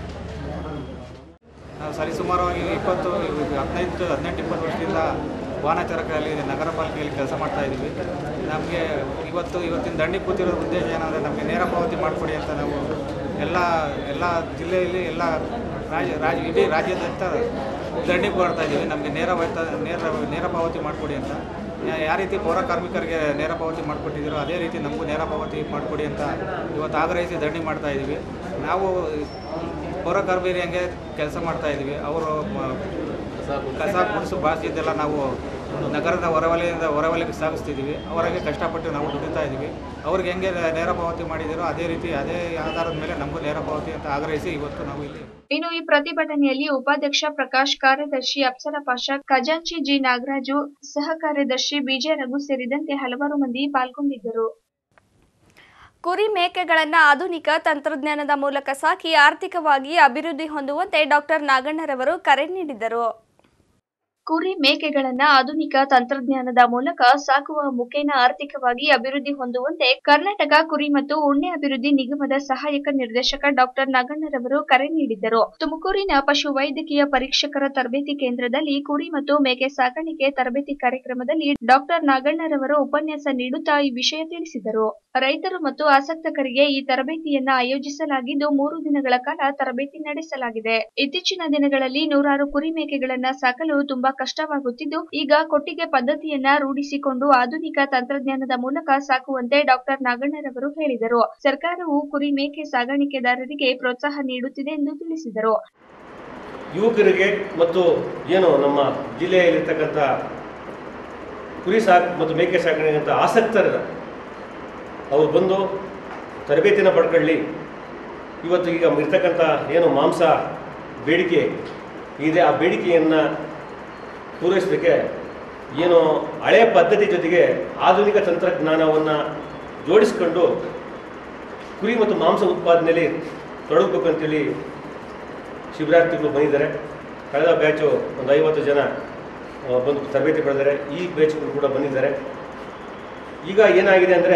Speaker 17: ನಾವು ಸರಿಸುಮಾರವಾಗಿ ಇಪ್ಪತ್ತು ಹದಿನೈದು ಹದಿನೆಂಟು ಇಪ್ಪತ್ತು ವರ್ಷದಿಂದ ವಾಹನ ಚಾಲಕರಲ್ಲಿ ನಗರ ಪಾಲಿಕೆಯಲ್ಲಿ ಕೆಲಸ ಮಾಡ್ತಾ ಇದ್ದೀವಿ ನಮಗೆ ಇವತ್ತು ಇವತ್ತಿನ ದಂಡಿ ಕೂತಿರೋ ಉದ್ದೇಶ ಏನಂದರೆ ನಮಗೆ ನೇರ ಪಾವತಿ ಮಾಡಿಕೊಡಿ ಅಂತ ನಾವು ಎಲ್ಲ ಎಲ್ಲ ಜಿಲ್ಲೆಯಲ್ಲಿ ಎಲ್ಲ ರಾಜ್ಯ ರಾಜ್ಯ ಇಡೀ ರಾಜ್ಯಾದ್ಯಂತ ದಂಡಿ ಮಾಡ್ತಾ ಇದ್ದೀವಿ ನಮಗೆ ನೇರ ವೇತ ನೇರ ನೇರ ಪಾವತಿ ಮಾಡಿಕೊಡಿ ಅಂತ ಯಾ- ಯಾವ ರೀತಿ ಪೌರ ಕಾರ್ಮಿಕರಿಗೆ ನೇರ ಪಾವತಿ ಮಾಡಿಕೊಟ್ಟಿದ್ದೀರೋ ಅದೇ ರೀತಿ ನಮಗೂ ನೇರ ಪಾವತಿ ಮಾಡಿಕೊಡಿ ಅಂತ ಇವತ್ತು ಆಗ್ರಹಿಸಿ ದಂಡಿ ಮಾಡ್ತಾ ಇದ್ದೀವಿ ನಾವು ಪೌರ ಕಾರ್ಮಿಕರಿಗೆ ಕೆಲಸ ಮಾಡ್ತಾ ಇದ್ದೀವಿ ಅವರು ಮ- ಕಸ ಗುಡಿಸು ಬಾಸಿದ್ದೆಲ್ಲ ನಾವು ನಗರದ ಹೊರವಲಯದಿಂದ ಹೊರವಲಯಕ್ಕೆ ಸಾಗಿಸ್ತಿದ್ದೀವಿ ಅವರಿಗೆ ಕಷ್ಟಪಟ್ಟು ನಾವು ದುಡಿತಾ ಇದ್ದೀವಿ ಅವ್ರಿಗೆ ಹೆಂಗೆ ನೇರ ಪಾವತಿ ಮಾಡಿದ್ದೀರೋ ಅದೇ ರೀತಿ ಅದೇ ಆಧಾರದ ಮೇಲೆ ನಮಗೂ ನೇರ ಪಾವತಿ ಅಂತ ಆಗ್ರಹಿಸಿ ಇವತ್ತು ನಾವು ಇಲ್ಲಿ
Speaker 2: ಇನ್ನು ಈ ಪ್ರತಿಭಟನೆಯಲ್ಲಿ ಉಪಾಧ್ಯಕ್ಷ ಪ್ರಕಾಶ್ ಕಾರ್ಯದರ್ಶಿ ಅಪ್ಸರ ಪಾಷಾ ಖಜಾಂಚಿ ಜಿ ನಾಗರಾಜು ಸಹ ಕಾರ್ಯದರ್ಶಿ ಬಿಜೆ ರಘು ಸೇರಿದಂತೆ ಹಲವಾರು ಮಂದಿ ಪಾಲ್ಗೊಂಡಿದ್ದರು
Speaker 1: ಕುರಿ ಮೇಕೆಗಳನ್ನ ಆಧುನಿಕ ತಂತ್ರಜ್ಞಾನದ ಮೂಲಕ ಸಾಕಿ ಆರ್ಥಿಕವಾಗಿ ಅಭಿವೃದ್ಧಿ ಹೊಂದುವಂತೆ ಡಾಕ್ಟರ್ ನಾಗಣ್ಣರವರು ಕರೆ ನೀಡಿದರು
Speaker 2: ಕುರಿ ಮೇಕೆಗಳನ್ನ ಆಧುನಿಕ ತಂತ್ರಜ್ಞಾನದ ಮೂಲಕ ಸಾಕುವ ಮುಖೇನ ಆರ್ಥಿಕವಾಗಿ ಅಭಿವೃದ್ಧಿ ಹೊಂದುವಂತೆ ಕರ್ನಾಟಕ ಕುರಿ ಮತ್ತು ಉಣ್ಣೆ ಅಭಿವೃದ್ಧಿ ನಿಗಮದ ಸಹಾಯಕ ನಿರ್ದೇಶಕ ಡಾಕ್ಟರ್ ನಾಗಣ್ಣರವರು ಕರೆ ನೀಡಿದ್ದರು ತುಮಕೂರಿನ ಪಶು ವೈದ್ಯಕೀಯ ಪರೀಕ್ಷಕರ ತರಬೇತಿ ಕೇಂದ್ರದಲ್ಲಿ ಕುರಿ ಮತ್ತು ಮೇಕೆ ಸಾಕಾಣಿಕೆ ತರಬೇತಿ ಕಾರ್ಯಕ್ರಮದಲ್ಲಿ ಡಾಕ್ಟರ್ ನಾಗಣ್ಣರವರು ಉಪನ್ಯಾಸ ನೀಡುತ್ತಾ ಈ ವಿಷಯ ತಿಳಿಸಿದರು ರೈತರು ಮತ್ತು ಆಸಕ್ತಕರಿಗೆ ಈ ತರಬೇತಿಯನ್ನ ಆಯೋಜಿಸಲಾಗಿದ್ದು ಮೂರು ದಿನಗಳ ಕಾಲ ತರಬೇತಿ ನಡೆಸಲಾಗಿದೆ ಇತ್ತೀಚಿನ ದಿನಗಳಲ್ಲಿ ನೂರಾರು ಕುರಿ ಮೇಕೆಗಳನ್ನ ಸಾಕಲು ತುಂಬಾ ಕಷ್ಟವಾಗುತ್ತಿದ್ದು ಈಗ ಕೊಟ್ಟಿಗೆ ಪದ್ಧತಿಯನ್ನ ರೂಢಿಸಿಕೊಂಡು ಆಧುನಿಕ ತಂತ್ರಜ್ಞಾನದ ಮೂಲಕ ಸಾಕುವಂತೆ ಡಾಕ್ಟರ್ ನಾಗಣ್ಣರವರು ಹೇಳಿದರು ಸರ್ಕಾರವು ಕುರಿ ಮೇಕೆ ಸಾಗಾಣಿಕೆದಾರರಿಗೆ ಪ್ರೋತ್ಸಾಹ ನೀಡುತ್ತಿದೆ ಎಂದು ತಿಳಿಸಿದರು
Speaker 19: ಯುವಕರಿಗೆ ಮತ್ತು ಏನು ನಮ್ಮ ಜಿಲ್ಲೆಯಲ್ಲಿರ್ತಕ್ಕಂಥ ಕುರಿ ಸಾಕ್ ಮತ್ತು ಮೇಕೆ ಸಾಕಣೆ ಅಂತ ಆಸಕ್ತರ ಅವರು ಬಂದು ತರಬೇತಿನ ಪಡ್ಕೊಳ್ಳಿ ಇವತ್ತು ಈಗ ಇರ್ತಕ್ಕಂಥ ಏನು ಮಾಂಸ ಬೇಡಿಕೆ ಇದೆ ಆ ಬೇಡಿಕೆಯನ್ನು ಪೂರೈಸಲಿಕ್ಕೆ ಏನು ಹಳೆಯ ಪದ್ಧತಿ ಜೊತೆಗೆ ಆಧುನಿಕ ತಂತ್ರಜ್ಞಾನವನ್ನು ಜೋಡಿಸ್ಕೊಂಡು ಕುರಿ ಮತ್ತು ಮಾಂಸ ಉತ್ಪಾದನೆಯಲ್ಲಿ ತೊಡಗಬೇಕು ಅಂತೇಳಿ ಶಿಬಿರಾರ್ಥಿಗಳು ಬಂದಿದ್ದಾರೆ ಕಳೆದ ಬ್ಯಾಚು ಒಂದು ಐವತ್ತು ಜನ ಆ, ಬಂದು ತರಬೇತಿ ಪಡೆದಿದ್ದಾರೆ ಈ ಬ್ಯಾಚ್ಗಳು ಕೂಡ ಬಂದಿದ್ದಾರೆ ಈಗ ಏನಾಗಿದೆ ಅಂದರೆ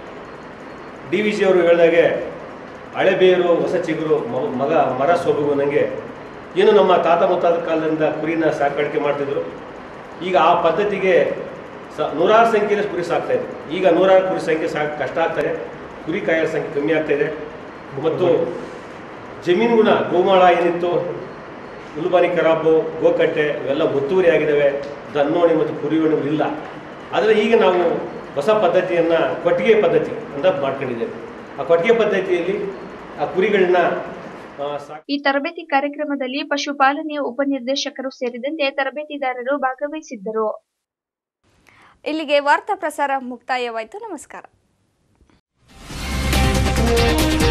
Speaker 19: ಡಿ ವಿ ಜಿ ಅವರು ಹೇಳಿದಾಗೆ ಹಳೆ ಬೇರು ಹೊಸ ಚಿಗುರು ಮ- ಮಗ ಮರ ಸೊಬಗು ನನಗೆ ಏನು ನಮ್ಮ ತಾತ ಮುತ್ತಾದ ಕಾಲದಿಂದ ಕುರಿನ ಸಾಕಾಣಿಕೆ ಮಾಡ್ತಿದ್ರು ಈಗ ಆ ಪದ್ಧತಿಗೆ ಸ ನೂರಾರು ಸಂಖ್ಯೆಯಲ್ಲಿ ಕುರಿ ಸಾಕ್ತಾ ಇದೆ ಈಗ ನೂರಾರು ಕುರಿ ಸಂಖ್ಯೆ ಸಾಕು ಕಷ್ಟ ಆಗ್ತಾರೆ ಕುರಿ ಕಾಯರ ಸಂಖ್ಯೆ ಕಮ್ಮಿ ಆಗ್ತಾ ಇದೆ ಮತ್ತು ಜಮೀನುಗುಣ ಗೋಮಾಳ ಏನಿತ್ತು ಉಲ್ಬಾನಿ ಕರಾಬು ಗೋಕಟ್ಟೆ ಇವೆಲ್ಲ ಒತ್ತುವರಿ ಆಗಿದ್ದಾವೆ ದನ್ನೋಣಿ ಮತ್ತು ಕುರಿಯೋಣಿಗಳು ಇಲ್ಲ ಆದರೆ ಈಗ ನಾವು ಹೊಸ ಪದ್ಧತಿಯನ್ನು ಕೊಟ್ಟಿಗೆ ಪದ್ಧತಿ ಅಂತ ಮಾಡ್ಕೊಂಡಿದ್ದೇವೆ ಆ ಕೊಟ್ಟಿಗೆ ಪದ್ಧತಿಯಲ್ಲಿ ಆ ಕುರಿಗಳನ್ನ ಆ, ಸಾಕ್
Speaker 2: ಈ ತರಬೇತಿ ಕಾರ್ಯಕ್ರಮದಲ್ಲಿ ಪಶುಪಾಲನೆಯ ಉಪನಿರ್ದೇಶಕರು ಸೇರಿದಂತೆ ತರಬೇತಿದಾರರು ಭಾಗವಹಿಸಿದ್ದರು
Speaker 1: ಇಲ್ಲಿಗೆ ವಾರ್ತಾ ಪ್ರಸಾರ ಮುಕ್ತಾಯವಾಯಿತು ನಮಸ್ಕಾರ